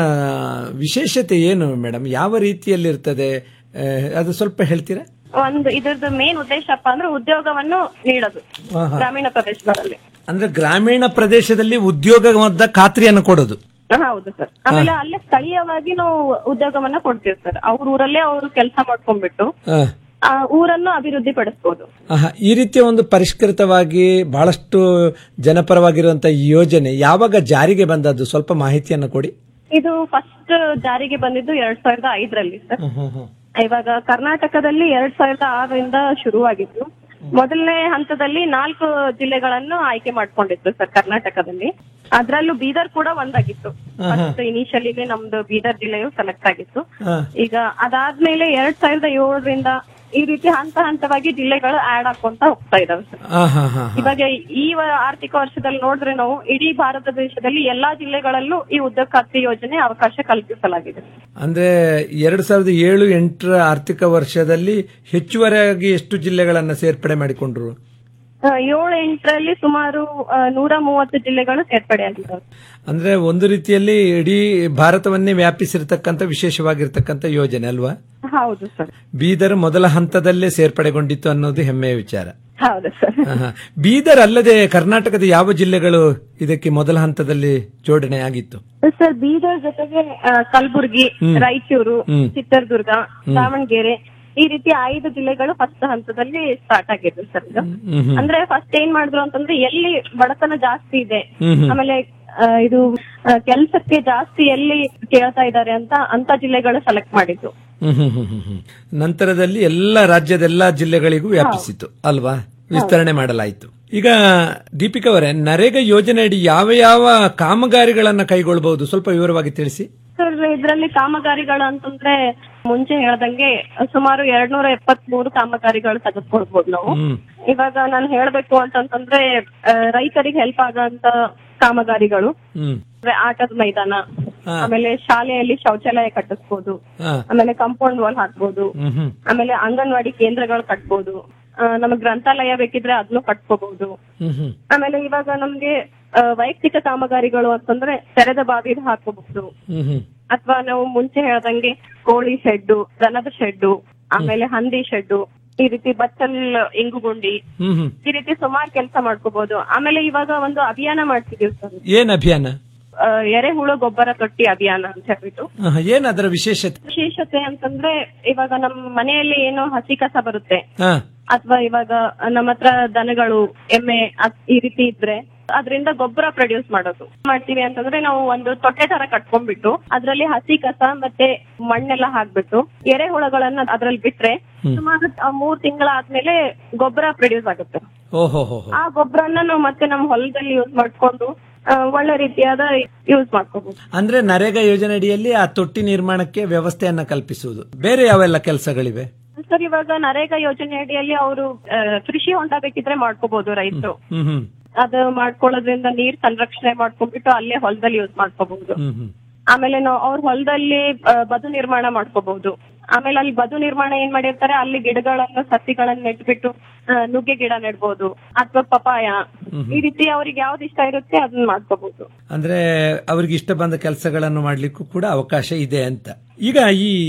ವಿಶೇಷತೆ ಏನು ಮೇಡಮ್ ಯಾವ ರೀತಿಯಲ್ಲಿ ಇರ್ತದೆ ಆ, ಅದು ಸ್ವಲ್ಪ ಹೇಳ್ತೀರಾ ಒಂದು ಇದ್ರದ್ದು ಮೇನ್ ಉದ್ದೇಶಪ್ಪ ಅಂದ್ರೆ ಉದ್ಯೋಗವನ್ನು ನೀಡೋದು ಹಾ, ಹಾ. ಗ್ರಾಮೀಣ ಪ್ರದೇಶಗಳಲ್ಲಿ ಅಂದ್ರೆ ಗ್ರಾಮೀಣ ಪ್ರದೇಶದಲ್ಲಿ ಉದ್ಯೋಗದ ಖಾತ್ರಿಯನ್ನು ಕೊಡೋದು ಹೌದು ಸರ್ ಆಮೇಲೆ ಅಲ್ಲೇ ಸ್ಥಳೀಯವಾಗಿ ನಾವು ಉದ್ಯೋಗವನ್ನ ಕೊಡ್ತೀವಿ ಸರ್ ಅವ್ರ ಊರಲ್ಲೇ ಅವರು ಕೆಲಸ ಮಾಡ್ಕೊಂಡ್ಬಿಟ್ಟು ಹ. ಆ ಊರನ್ನು ಅಭಿವೃದ್ಧಿ ಪಡಿಸಬಹುದು ಆಹಾ, ಈ ರೀತಿಯ ಒಂದು ಪರಿಷ್ಕೃತವಾಗಿ ಬಹಳಷ್ಟು ಜನಪರವಾಗಿರುವಂತಹ ಈ ಯೋಜನೆ ಯಾವಾಗ ಜಾರಿಗೆ ಬಂದದ್ದು ಸ್ವಲ್ಪ ಮಾಹಿತಿಯನ್ನು ಕೊಡಿ ಇದು ಫಸ್ಟ್ ಜಾರಿಗೆ ಬಂದಿದ್ದು ಎರಡ್ ಸಾವಿರದ ಐದರಲ್ಲಿ ಸರ್ ಇವಾಗ ಕರ್ನಾಟಕದಲ್ಲಿ ಎರಡ್ ಸಾವಿರದ ಆರರಿಂದ ಶುರುವಾಗಿದ್ದು ಮೊದಲನೇ ಹಂತದಲ್ಲಿ ನಾಲ್ಕು ಜಿಲ್ಲೆಗಳನ್ನು ಆಯ್ಕೆ ಮಾಡ್ಕೊಂಡಿತ್ತು ಸರ್ ಕರ್ನಾಟಕದಲ್ಲಿ ಅದ್ರಲ್ಲೂ ಬೀದರ್ ಕೂಡ ಒಂದಾಗಿತ್ತು ಫಸ್ಟ್ ಇನಿಷಿಯಲಿನೇ ನಮ್ದು ಬೀದರ್ ಜಿಲ್ಲೆಯು ಸೆಲೆಕ್ಟ್ ಆಗಿತ್ತು ಈಗ ಅದಾದ್ಮೇಲೆ ಎರಡ್ ಸಾವಿರದ ಏಳರಿಂದ ಈ ರೀತಿ ಹಂತ ಹಂತವಾಗಿ ಜಿಲ್ಲೆಗಳು ಆಡ್ ಹಾಕೊಂತ ಹೋಗ್ತಾ ಇದಾವೆ ಸರ್ ಆಹಾ, ಹಾ, ಹಾ. ಇವಾಗ ಈ ವ- ಆರ್ಥಿಕ ವರ್ಷದಲ್ಲಿ ನೋಡಿದ್ರೆ ನಾವು ಇಡೀ ಭಾರತ ದೇಶದಲ್ಲಿ ಎಲ್ಲಾ ಜಿಲ್ಲೆಗಳಲ್ಲೂ ಈ ಉದ್ಯೋಗ ಖಾತ್ರಿ ಯೋಜನೆ ಅವಕಾಶ ಕಲ್ಪಿಸಲಾಗಿದೆ ಅಂದ್ರೆ ಎರಡ್ ಸಾವಿರದ ಏಳು ಎಂಟರ ಆರ್ಥಿಕ ವರ್ಷದಲ್ಲಿ ಹೆಚ್ಚುವರಿಯಾಗಿ ಎಷ್ಟು ಜಿಲ್ಲೆಗಳನ್ನ ಸೇರ್ಪಡೆ ಮಾಡಿಕೊಂಡ್ರು ಆ, ಏಳು ಎಂಟರಲ್ಲಿ ಸುಮಾರು ಆ, ನೂರ ಮೂವತ್ತು ಜಿಲ್ಲೆಗಳು ಸೇರ್ಪಡೆಯಾಗಿದ್ದಾವೆ ಅಂದ್ರೆ ಒಂದು ರೀತಿಯಲ್ಲಿ ಇಡೀ ಭಾರತವನ್ನೇ ವ್ಯಾಪಿಸಿರ್ತಕ್ಕಂಥ ವಿಶೇಷವಾಗಿರ್ತಕ್ಕಂಥ ಯೋಜನೆ ಅಲ್ವಾ ಹೌದು ಸರ್ ಬೀದರ್ ಮೊದಲ ಹಂತದಲ್ಲೇ ಸೇರ್ಪಡೆಗೊಂಡಿತ್ತು ಅನ್ನೋದು ಹೆಮ್ಮೆಯ ವಿಚಾರ ಹೌದು ಸರ್ ಆಹಾ. ಬೀದರ್ ಅಲ್ಲದೆ ಕರ್ನಾಟಕದ ಯಾವ ಜಿಲ್ಲೆಗಳು ಇದಕ್ಕೆ ಮೊದಲ ಹಂತದಲ್ಲಿ ಜೋಡಣೆ ಆಗಿತ್ತು ಸರ್ ಬೀದರ್ ಜೊತೆಗೆ ಆ, ಕಲಬುರ್ಗಿ ಹ್ಮ್. ರಾಯಚೂರು ಹ್ಮ್. ಚಿತ್ರದುರ್ಗ ಹ್ಮ್. ದಾವಣಗೆರೆ ಈ ರೀತಿ ಐದು ಜಿಲ್ಲೆಗಳು ಫಸ್ಟ್ ಹಂತದಲ್ಲಿ ಸ್ಟಾರ್ಟ್ ಆಗಿದ್ವು ಸರ್ ಇದು ಹ್ಮ್ ಹ್ಮ್. ಅಂದ್ರೆ ಫಸ್ಟ್ ಏನ್ ಮಾಡಿದ್ರು ಅಂತಂದ್ರೆ ಎಲ್ಲಿ ಬಡತನ ಜಾಸ್ತಿ ಇದೆ ಹ್ಮ್ ಹ್ಮ್. ಆಮೇಲೆ ಆ, ಇದು ಕೆಲಸಕ್ಕೆ ಜಾಸ್ತಿ ಎಲ್ಲಿ ಕೇಳ್ತಾ ಇದ್ದಾರೆ ಅಂತ ಅಂತ ಜಿಲ್ಲೆಗಳು ಸೆಲೆಕ್ಟ್ ಮಾಡಿದ್ದು ಹ್ಮ್ ಹ್ಮ್ ಹ್ಮ್ ಹ್ಮ್ ಹ್ಮ್. ನಂತರದಲ್ಲಿ ಎಲ್ಲ ರಾಜ್ಯದ ಎಲ್ಲಾ ಜಿಲ್ಲೆಗಳಿಗೂ ವ್ಯಾಪಿಸಿತು ಅಲ್ವಾ ವಿಸ್ತರಣೆ ಮಾಡಲಾಯಿತು ಈಗ ದೀಪಿಕಾ ಅವರೇ ನರೇಗಾ ಯೋಜನೆ ಅಡಿ ಯಾವ ಯಾವ ಕಾಮಗಾರಿಗಳನ್ನ ಕೈಗೊಳ್ಳಬಹುದು ಸ್ವಲ್ಪ ವಿವರವಾಗಿ ತಿಳಿಸಿ ಸರ್ ಇದರಲ್ಲಿ ಕಾಮಗಾರಿಗಳು ಅಂತಂದ್ರೆ ಮುಂಚೆ ಹೇಳ್ದಂಗೆ ಸುಮಾರು ಎರಡ್ನೂರ ಎಪ್ಪತ್ ಮೂರು ಕಾಮಗಾರಿಗಳು ತೆಗೆದುಕೊಳ್ಬಹುದು ನಾವು ಹ್ಮ್ ಇವಾಗ ನಾನು ಹೇಳ್ಬೇಕು ಅಂತಂತಂದ್ರೆ ಆ, ರೈತರಿಗೆ ಹೆಲ್ಪ್ ಆಗಂತ ಕಾಮಗಾರಿಗಳು ಹ್ಮ್ ಅಂದ್ರೆ ಆಟದ ಮೈದಾನ ಹಾ. ಆಮೇಲೆ ಶಾಲೆಯಲ್ಲಿ ಶೌಚಾಲಯ ಕಟ್ಟಿಸ್ಬೋದು ಹಾ. ಆಮೇಲೆ ಕಾಂಪೌಂಡ್ ವಾಲ್ ಹಾಕ್ಬೋದು ಹ್ಮ್ ಹ್ಮ್ ಆಮೇಲೆ ಅಂಗನವಾಡಿ ಕೇಂದ್ರಗಳು ಕಟ್ಬೋದು ಆ, ನಮಗ್ ಗ್ರಂಥಾಲಯ ಬೇಕಿದ್ರೆ ಅದನ್ನು ಕಟ್ಕೋಬಹುದು ಹ್ಮ್ ಹ್ಮ್ ಆಮೇಲೆ ಇವಾಗ ನಮ್ಗೆ ಆ, ವೈಯಕ್ತಿಕ ಕಾಮಗಾರಿಗಳು ಅಂತಂದ್ರೆ ತೆರೆದ ಬಾವಿದು ಹಾಕೋಬಹುದು ಹ್ಮ್ ಹ್ಮ್ ಅಥವಾ ನಾವು ಮುಂಚೆ ಹೇಳ್ದಂಗೆ ಕೋಳಿ ಶೆಡ್ಡು ದನದ ಶೆಡ್ಡು ಆಮೇಲೆ ಹಂದಿ ಶೆಡ್ಡು ಈ ರೀತಿ ಬಚ್ಚಲ್ ಇಂಗುಗುಂಡಿ ಹ್ಮ್ ಹ್ಮ್ ಈ ರೀತಿ ಸುಮಾರು ಕೆಲಸ ಮಾಡ್ಕೋಬಹುದು ಆಮೇಲೆ ಇವಾಗ ಒಂದು ಅಭಿಯಾನ ಮಾಡ್ತಿದೀವಿ ಸರ್ ಏನ್ ಅಭಿಯಾನ ಆ, ಎರೆಹುಳು ಗೊಬ್ಬರ ತೊಟ್ಟಿ ಅಭಿಯಾನ ಅಂತ ಹೇಳ್ಬಿಟ್ಟು ಆಹಾ, ಏನ್ ಅದರ ವಿಶೇಷತೆ ವಿಶೇಷತೆ ಅಂತಂದ್ರೆ ಇವಾಗ ನಮ್ ಮನೆಯಲ್ಲಿ ಏನೋ ಹಸಿ ಕಸ ಬರುತ್ತೆ ಹಾ ಅಥವಾ ಇವಾಗ ನಮ್ಮ ಹತ್ರ ದನಗಳು ಎಮ್ಮೆ ಅದ್- ಈ ರೀತಿ ಇದ್ರೆ ಅದರಿಂದ ಗೊಬ್ಬರ ಪ್ರೊಡ್ಯೂಸ್ ಮಾಡೋದು ಮಾಡ್ತೀವಿ ಅಂತಂದ್ರೆ ನಾವು ಒಂದು ತೊಟ್ಟೆ ತರ ಕಟ್ಕೊಂಡ್ಬಿಟ್ಟು ಅದ್ರಲ್ಲಿ ಹಸಿ ಕಸ ಮತ್ತೆ ಮಣ್ಣೆಲ್ಲ ಹಾಕ್ಬಿಟ್ಟು ಎರೆಹುಳಗಳನ್ನ ಅದ್ರಲ್ಲಿ ಬಿಟ್ರೆ ಹ್ಮ್. ಸುಮಾರು ಆ ಮೂರ್ ತಿಂಗಳಾದ್ಮೇಲೆ ಗೊಬ್ಬರ ಪ್ರೊಡ್ಯೂಸ್ ಆಗುತ್ತೆ ಓಹೋ ಹೋ ಹೋ. ಆ ಗೊಬ್ಬರನ್ನ ನಾವು ಮತ್ತೆ ನಮ್ಮ ಹೊಲದಲ್ಲಿ ಯೂಸ್ ಮಾಡ್ಕೊಂಡು ಆ, ಒಳ್ಳೆ ರೀತಿಯಾದ ಯೂಸ್ ಮಾಡ್ಕೋಬಹುದು ಅಂದ್ರೆ ನರೇಗಾ ಯೋಜನೆ ಅಡಿಯಲ್ಲಿ ಆ ತೊಟ್ಟಿ ನಿರ್ಮಾಣಕ್ಕೆ ವ್ಯವಸ್ಥೆಯನ್ನ ಕಲ್ಪಿಸುವುದು ಬೇರೆ ಯಾವೆಲ್ಲ ಕೆಲಸಗಳಿವೆ ಸರ್ ಇವಾಗ ನರೇಗಾ ಯೋಜನೆ ಅಡಿಯಲ್ಲಿ ಅವರು ಕೃಷಿ ಹೊಂಡ ಬೇಕಿದ್ರೆ ಮಾಡ್ಕೋಬಹುದು ರೈತರು ಹ್ಮ್ ಹ್ಮ್ ಅದು ಮಾಡ್ಕೊಳ್ಳೋದ್ರಿಂದ ನೀರ್ ಸಂರಕ್ಷಣೆ ಮಾಡ್ಕೊಂಡ್ಬಿಟ್ಟು ಅಲ್ಲೇ ಹೊಲದಲ್ಲಿ ಯೂಸ್ ಮಾಡ್ಕೋಬಹುದು ಹ್ಮ್ ಹ್ಮ್ ಆಮೇಲೆ ನಾವು ಅವ್ರ ಹೊಲದಲ್ಲಿ ಆ, ಬದು ನಿರ್ಮಾಣ ಮಾಡ್ಕೋಬಹುದು ಆಮೇಲೆ ಅಲ್ಲಿ ಬದು ನಿರ್ಮಾಣ ಏನ್ ಮಾಡಿರ್ತಾರೆ ಅಲ್ಲಿ ಗಿಡಗಳನ್ನು ಸಸಿಗಳನ್ನ ನೆಟ್ಬಿಟ್ಟು ಆ, ನುಗ್ಗೆ ಗಿಡ ನೆಡ್ಬೋದು ಅಥವಾ ಪಪಾಯ ಈ ರೀತಿ ಅವ್ರಿಗೆ ಯಾವ್ದು ಇಷ್ಟ ಇರುತ್ತೆ ಅದನ್ನ ಮಾಡ್ಕೋಬಹುದು ಅಂದ್ರೆ ಅವ್ರಿಗೆ ಇಷ್ಟ ಬಂದ ಕೆಲಸಗಳನ್ನು ಮಾಡ್ಲಿಕ್ಕೂ ಕೂಡ ಅವಕಾಶ ಇದೆ ಅಂತ ಈಗ ಈ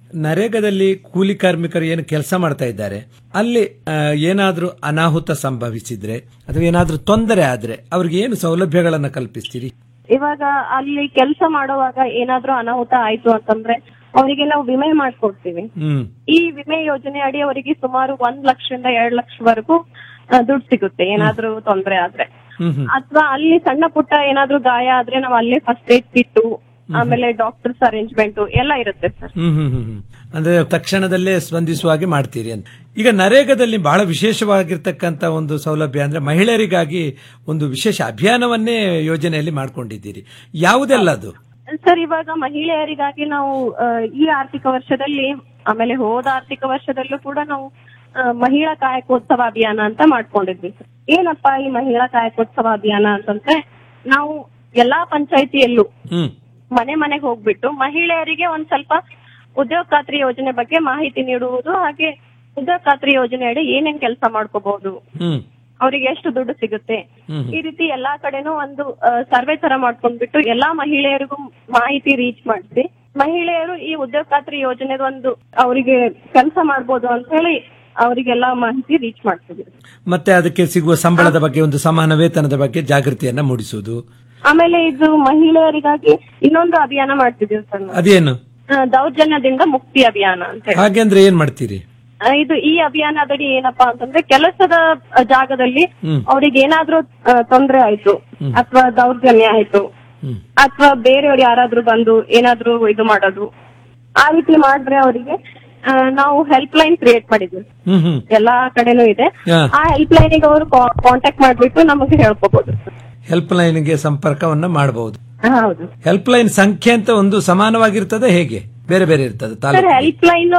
ನರೇಗಾದಲ್ಲಿ ಕೂಲಿ ಕಾರ್ಮಿಕರು ಏನು ಕೆಲಸ ಮಾಡ್ತಾ ಇದ್ದಾರೆ ಅಲ್ಲಿ ಆ, ಏನಾದ್ರೂ ಅನಾಹುತ ಸಂಭವಿಸಿದ್ರೆ ಅಥವಾ ಏನಾದ್ರೂ ತೊಂದರೆ ಆದ್ರೆ ಅವ್ರಿಗೆ ಏನು ಸೌಲಭ್ಯಗಳನ್ನ ಕಲ್ಪಿಸ್ತೀರಿ ಇವಾಗ ಅಲ್ಲಿ ಕೆಲಸ ಮಾಡುವಾಗ ಏನಾದ್ರೂ ಅನಾಹುತ ಆಯ್ತು ಅಂತಂದ್ರೆ ಅವರಿಗೆ ನಾವು ವಿಮೆ ಮಾಡ್ಕೊಡ್ತೀವಿ ಹ್ಮ್ ಈ ವಿಮೆ ಯೋಜನೆ ಅಡಿ ಅವರಿಗೆ ಸುಮಾರು ಒಂದ್ ಲಕ್ಷದಿಂದ ಎರಡ್ ಲಕ್ಷವರೆಗೂ ಆ, ದುಡ್ಡು ಸಿಗುತ್ತೆ ಏನಾದ್ರೂ ತೊಂದರೆ ಆದ್ರೆ ಹ್ಮ್ ಹ್ಮ್ ಅಥವಾ ಅಲ್ಲಿ ಸಣ್ಣ ಪುಟ್ಟ ಏನಾದ್ರೂ ಗಾಯ ಆದ್ರೆ ನಾವು ಅಲ್ಲೇ ಫಸ್ಟ್ ಏಡ್ ಕಿಟ್ಟು ಆಮೇಲೆ ಡಾಕ್ಟರ್ಸ್ ಅರೇಂಜ್ಮೆಂಟ್ ಎಲ್ಲ ಇರುತ್ತೆ ಸರ್ ಹ್ಮ್ ಹ್ಮ್ ಹ್ಮ್ ಹ್ಮ್. ಅಂದ್ರೆ ತಕ್ಷಣದಲ್ಲೇ ಸ್ಪಂದಿಸುವ ಹಾಗೆ ಮಾಡ್ತೀರಿ ಅಂತ ಈಗ ನರೇಗಾದಲ್ಲಿ ಬಹಳ ವಿಶೇಷವಾಗಿರ್ತಕ್ಕಂತ ಒಂದು ಸೌಲಭ್ಯ ಅಂದ್ರೆ ಮಹಿಳೆಯರಿಗಾಗಿ ಒಂದು ವಿಶೇಷ ಅಭಿಯಾನವನ್ನೇ ಯೋಜನೆಯಲ್ಲಿ ಮಾಡ್ಕೊಂಡಿದ್ದೀರಿ ಯಾವುದೆಲ್ಲ ಅದು ಸರ್ ಇವಾಗ ಮಹಿಳೆಯರಿಗಾಗಿ ನಾವು ಆ, ಈ ಆರ್ಥಿಕ ವರ್ಷದಲ್ಲಿ ಆಮೇಲೆ ಹೋದ ಆರ್ಥಿಕ ವರ್ಷದಲ್ಲೂ ಕೂಡ ನಾವು ಆ, ಮಹಿಳಾ ಕಾಯಕೋತ್ಸವ ಅಭಿಯಾನ ಅಂತ ಮಾಡ್ಕೊಂಡಿದ್ವಿ ಸರ್ ಏನಪ್ಪಾ ಈ ಮಹಿಳಾ ಕಾಯಕೋತ್ಸವ ಅಭಿಯಾನ ಅಂತಂದ್ರೆ ನಾವು ಎಲ್ಲಾ ಪಂಚಾಯತಿಯಲ್ಲೂ ಹ್ಮ್ ಮನೆ ಮನೆಗೆ ಹೋಗ್ಬಿಟ್ಟು ಮಹಿಳೆಯರಿಗೆ ಒಂದ್ ಸ್ವಲ್ಪ ಉದ್ಯೋಗ ಖಾತ್ರಿ ಯೋಜನೆ ಬಗ್ಗೆ ಮಾಹಿತಿ ನೀಡುವುದು ಹಾಗೆ ಉದ್ಯೋಗ ಖಾತ್ರಿ ಯೋಜನೆ ಅಡಿ ಏನೇನ್ ಕೆಲಸ ಮಾಡ್ಕೋಬಹುದು ಹ್ಮ್ ಅವರಿಗೆ ಎಷ್ಟು ದುಡ್ಡು ಸಿಗುತ್ತೆ ಹ್ಮ್ ಈ ರೀತಿ ಎಲ್ಲಾ ಕಡೆನೂ ಒಂದು ಸರ್ವೆ ತರ ಮಾಡ್ಕೊಂಡ್ಬಿಟ್ಟು ಎಲ್ಲಾ ಮಹಿಳೆಯರಿಗೂ ಮಾಹಿತಿ ರೀಚ್ ಮಾಡಿಸಿ ಮಹಿಳೆಯರು ಈ ಉದ್ಯೋಗ ಖಾತ್ರಿ ಯೋಜನೆದ ಒಂದು ಅವರಿಗೆ ಕೆಲಸ ಮಾಡ್ಬೋದು ಅಂತ ಹೇಳಿ ಅವರಿಗೆಲ್ಲ ಮಾಹಿತಿ ರೀಚ್ ಮಾಡ್ತಿದ್ವಿ ಮತ್ತೆ ಅದಕ್ಕೆ ಸಿಗುವ ಸಂಬಳದ ಬಗ್ಗೆ ಒಂದು ಸಮಾನ ವೇತನದ ಬಗ್ಗೆ ಜಾಗೃತಿಯನ್ನ ಮೂಡಿಸುವುದು ಆಮೇಲೆ ಇದು ಮಹಿಳೆಯರಿಗಾಗಿ ಇನ್ನೊಂದು ಅಭಿಯಾನ ಮಾಡ್ತಿದ್ದೀವಿ ಸರ್ ನಾವು. ಅದೇನು ಆ, ದೌರ್ಜನ್ಯದಿಂದ ಮುಕ್ತಿ ಅಭಿಯಾನ ಅಂತ ಹೇಳಿ ಹಾಗೆ ಅಂದ್ರೆ ಏನ್ ಮಾಡ್ತೀರಿ ಆ, ಇದು ಈ ಅಭಿಯಾನದಡಿ ಏನಪ್ಪಾ ಅಂತಂದ್ರೆ ಕೆಲಸದ ಆ, ಜಾಗದಲ್ಲಿ ಹ್ಮ್. ಅವ್ರಿಗೆ ಏನಾದ್ರೂ ಆ, ತೊಂದ್ರೆ ಆಯ್ತು ಹ್ಮ್. ಅಥವಾ ದೌರ್ಜನ್ಯ ಆಯ್ತು ಹ್ಮ್. ಅಥವಾ ಬೇರೆಯವ್ರು ಯಾರಾದ್ರೂ ಬಂದು ಏನಾದ್ರೂ ಇದು ಮಾಡೋದು ಆ ರೀತಿ ಮಾಡಿದ್ರೆ ಅವರಿಗೆ ನಾವು ಹೆಲ್ಪ್ ಲೈನ್ ಕ್ರಿಯೇಟ್ ಮಾಡಿದ್ವಿ ಹ್ಮ್ ಹ್ಮ್ ಎಲ್ಲಾ ಕಡೆನೂ ಇದೆ ಹಾ. ಆ ಹೆಲ್ಪ್ ಲೈನಿಗೆ ಅವರು ಕಾಂಟ್ಯಾಕ್ಟ್ ಮಾಡ್ಬಿಟ್ಟು ನಮಗೆ ಹೇಳ್ಕೋಬಹುದು ಹೆಲ್ಪ್ ಲೈನ್ಗೆ ಸಂಪರ್ಕವನ್ನ ಮಾಡಬಹುದು ಹೌದು ಹೆಲ್ಪ್ ಲೈನ್ ಸಂಖ್ಯೆ ಅಂತ ಒಂದು ಸಮಾನವಾಗಿರ್ತದೆ ಹೇಗೆ ಬೇರೆ ಬೇರೆ ಇರ್ತದೆ sir taluk help line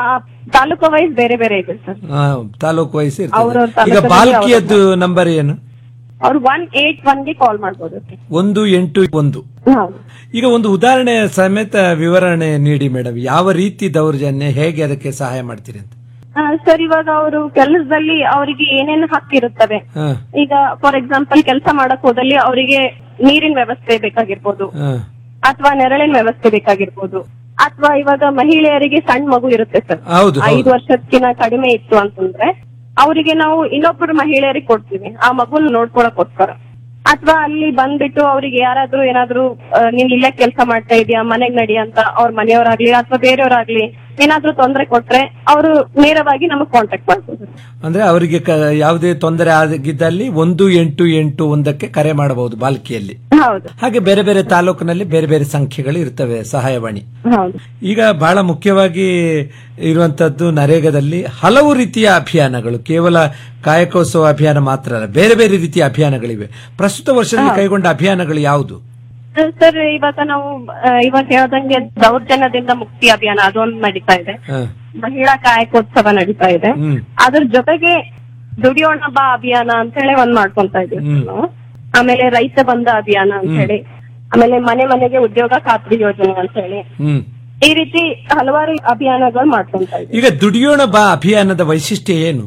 taluk wise ಬೇರೆ ಬೇರೆ ಇದೆ ಸರ್ ಆ, ತಾಲೂಕು ವಯಸ್ಸು ಅವ್ರವ್ರ ಇರ್ತದೆ ಈಗ ತಾಲೂಕಲ್ಲಿ ಬಾಲ್ಕಿಯದ್ದು ನಂಬರ್ ಏನು ಅವ್ರು ಒನ್ ಏಟ್ ಒನ್ ಗೆ ಕಾಲ್ ಮಾಡ್ಬೋದು ಒಂದು ಎಂಟು ಒಂದು ಹೌದು ಈಗ ಒಂದು ಉದಾಹರಣೆ ಸಮೇತ ವಿವರಣೆ ನೀಡಿ ಮೇಡಮ್ ಯಾವ ರೀತಿ ದೌರ್ಜನ್ಯ ಹೇಗೆ ಅದಕ್ಕೆ ಸಹಾಯ ಮಾಡ್ತೀರಿ ಅಂತ ಸರ್ ಇವಾಗ ಅವರು ಕೆಲಸದಲ್ಲಿ ಅವರಿಗೆ ಏನೇನು ಹಕ್ಕಿರುತ್ತವೆ ಹಾ, ಈಗ ಫಾರ್ ಎಕ್ಸಾಂಪಲ್ ಕೆಲಸ ಮಾಡಕ್ ಹೋದಲ್ಲಿ ಅವರಿಗೆ ನೀರಿನ ವ್ಯವಸ್ಥೆ ಬೇಕಾಗಿರ್ಬೋದು ಹಾ, ಅಥವಾ ನೆರಳಿನ ವ್ಯವಸ್ಥೆ ಬೇಕಾಗಿರ್ಬೋದು ಅಥವಾ ಇವಾಗ ಮಹಿಳೆಯರಿಗೆ ಸಣ್ಣ ಮಗು ಇರುತ್ತೆ ಸರ್ ಹೌದು, ಹೌದು. ಐದು ವರ್ಷಕ್ಕಿಂತ ಕಡಿಮೆ ಇತ್ತು ಅಂತಂದ್ರೆ ಅವರಿಗೆ ನಾವು ಇನ್ನೊಬ್ಬರು ಮಹಿಳೆಯರಿಗೆ ಕೊಡ್ತೀವಿ ಆ ಮಗುನ ನೋಡ್ಕೊಳಕ್ಕೋಸ್ಕರ ಅಥವಾ ಅಲ್ಲಿ ಬಂದ್ಬಿಟ್ಟು ಅವ್ರಿಗೆ ಯಾರಾದ್ರೂ ಏನಾದ್ರೂ ಆ, ನೀನ್ ಇಲ್ಲೇ ಕೆಲಸ ಮಾಡ್ತಾ ಇದೀಯಾ ಮನೆಗ್ ನಡಿ ಅಂತ ಅವ್ರ ಮನೆಯವರಾಗ್ಲಿ ಅಥವಾ ಬೇರೆಯವರಾಗ್ಲಿ ಏನಾದ್ರೂ ತೊಂದರೆ ಕೊಟ್ರೆ ಅವರು ನೇರವಾಗಿ ನಮಗ್ ಕಾಂಟ್ಯಾಕ್ಟ್ ಮಾಡ್ಬೋದು ಅಂದ್ರೆ ಅವರಿಗೆ ಕ- ಯಾವುದೇ ತೊಂದರೆ ಆಗಿದ್ದಲ್ಲಿ ಒಂದು ಎಂಟು ಎಂಟು ಒಂದಕ್ಕೆ ಕರೆ ಮಾಡಬಹುದು ಬಾಲ್ಕಿಯಲ್ಲಿ ಹೌದು ಹಾಗೆ ಬೇರೆ ಬೇರೆ ತಾಲೂಕಿನಲ್ಲಿ ಬೇರೆ ಬೇರೆ ಸಂಖ್ಯೆಗಳು ಇರ್ತವೆ ಸಹಾಯವಾಣಿ ಹೌದು ಈಗ ಬಹಳ ಮುಖ್ಯವಾಗಿ ಇರುವಂತದ್ದು ನರೇಗಾದಲ್ಲಿ ಹಲವು ರೀತಿಯ ಅಭಿಯಾನಗಳು ಕೇವಲ ಕಾಯಕೋತ್ಸವ ಅಭಿಯಾನ ಮಾತ್ರ ಅಲ್ಲ ಬೇರೆ ಬೇರೆ ರೀತಿಯ ಅಭಿಯಾನಗಳಿವೆ ಪ್ರಸ್ತುತ ವರ್ಷದಲ್ಲಿ ಹೌದು. ಕೈಗೊಂಡ ಅಭಿಯಾನಗಳು ಯಾವುದು ಸರ್ ಇವಾಗ ನಾವು ಆ, ಇವಾಗ ಹೇಳ್ದಂಗೆ ದೌರ್ಜನ್ಯದಿಂದ ಮುಕ್ತಿ ಅಭಿಯಾನ ಅದೊಂದು ನಡೀತಾ ಇದೆ ಹ, ಮಹಿಳಾ ಕಾಯಕೋತ್ಸವ ನಡೀತಾ ಇದೆ ಹ್ಮ್ ಅದ್ರ ಜೊತೆಗೆ ದುಡಿಯೋಣ ಬಾ ಅಭಿಯಾನ ಅಂತ ಹೇಳಿ ಒಂದ್ ಮಾಡ್ಕೊಂತ ಇದೀವಿ ಹ್ಮ್. ನಾವು ಆಮೇಲೆ ರೈತ ಬಂಧ ಅಭಿಯಾನ ಅಂತ ಹ್ಮ್. ಹೇಳಿ ಆಮೇಲೆ ಮನೆ ಮನೆಗೆ ಉದ್ಯೋಗ ಖಾತ್ರಿ ಯೋಜನೆ ಅಂತ ಹೇಳಿ ಹ್ಮ್ ಈ ರೀತಿ ಹಲವಾರು ಅಭಿಯಾನಗಳು ಮಾಡ್ಕೊಂತ ಇದೀವಿ ಈಗ ದುಡಿಯೋಣ ಬಾ ಅಭಿಯಾನದ ವೈಶಿಷ್ಟ್ಯ ಏನು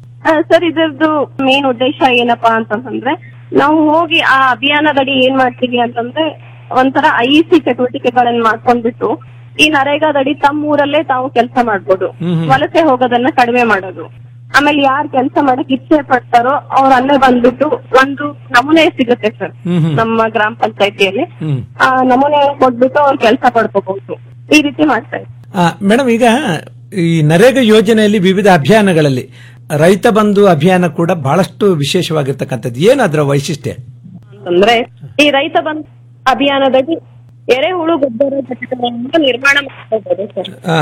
ಸರ್ ಇದರದ್ದು ಮೇನ್ ಉದ್ದೇಶ ಏನಪ್ಪಾ ಅಂತಂದ್ರೆ ನಾವು ಹೋಗಿ ಆ ಅಭಿಯಾನದಡಿ ಏನ್ ಮಾಡ್ತೀವಿ ಅಂತಂದ್ರೆ ಒಂಥರ ಐ ಸಿ ಚಟುವಟಿಕೆಗಳನ್ನ ಮಾಡ್ಕೊಂಡ್ಬಿಟ್ಟು ಈ ನರೇಗಾದಡಿ ತಮ್ಮ ಊರಲ್ಲೇ ತಾವು ಕೆಲಸ ಮಾಡ್ಬೋದು ಹ್ಮ್ ಹ್ಮ್. ವಲಸೆ ಹೋಗೋದನ್ನ ಕಡಿಮೆ ಮಾಡೋದು ಆಮೇಲೆ ಯಾರು ಕೆಲಸ ಮಾಡಕ್ ಇಚ್ಛೆ ಪಡ್ತಾರೋ ಅವ್ರ ಅಲ್ಲೇ ಬಂದ್ಬಿಟ್ಟು ಒಂದು ನಮೂನೆ ಸಿಗುತ್ತೆ ಸರ್ ಹ್ಮ್ ಹ್ಮ್. ನಮ್ಮ ಗ್ರಾಮ ಪಂಚಾಯತಿಯಲ್ಲಿ ಹ್ಮ್ ಆ ನಮೂನೆ ಕೊಟ್ಬಿಟ್ಟು ಅವ್ರು ಕೆಲಸ ಪಡ್ಕೋಬಹುದು ಈ ರೀತಿ ಮಾಡ್ತಾ ಇದ್ದಾರೆ ಮೇಡಮ್ ಈಗ ಈ ನರೇಗಾ ಯೋಜನೆಯಲ್ಲಿ ವಿವಿಧ ಅಭಿಯಾನಗಳಲ್ಲಿ ರೈತ ಬಂಧು ಅಭಿಯಾನ ಕೂಡ ಬಹಳಷ್ಟು ವಿಶೇಷವಾಗಿರ್ತಕ್ಕಂಥದ್ದು ಏನು ಅದರ ವೈಶಿಷ್ಟ್ಯ ಅಂದ್ರೆ ಈ ರೈತ ಬಂಧು ಅಭಿಯಾನದಡಿ ಎರೆಹುಳು ಗೊಬ್ಬರ ಘಟಕಗಳನ್ನು ನಿರ್ಮಾಣ ಮಾಡ್ಕೋಬಹುದು ಸರ್ ಆ,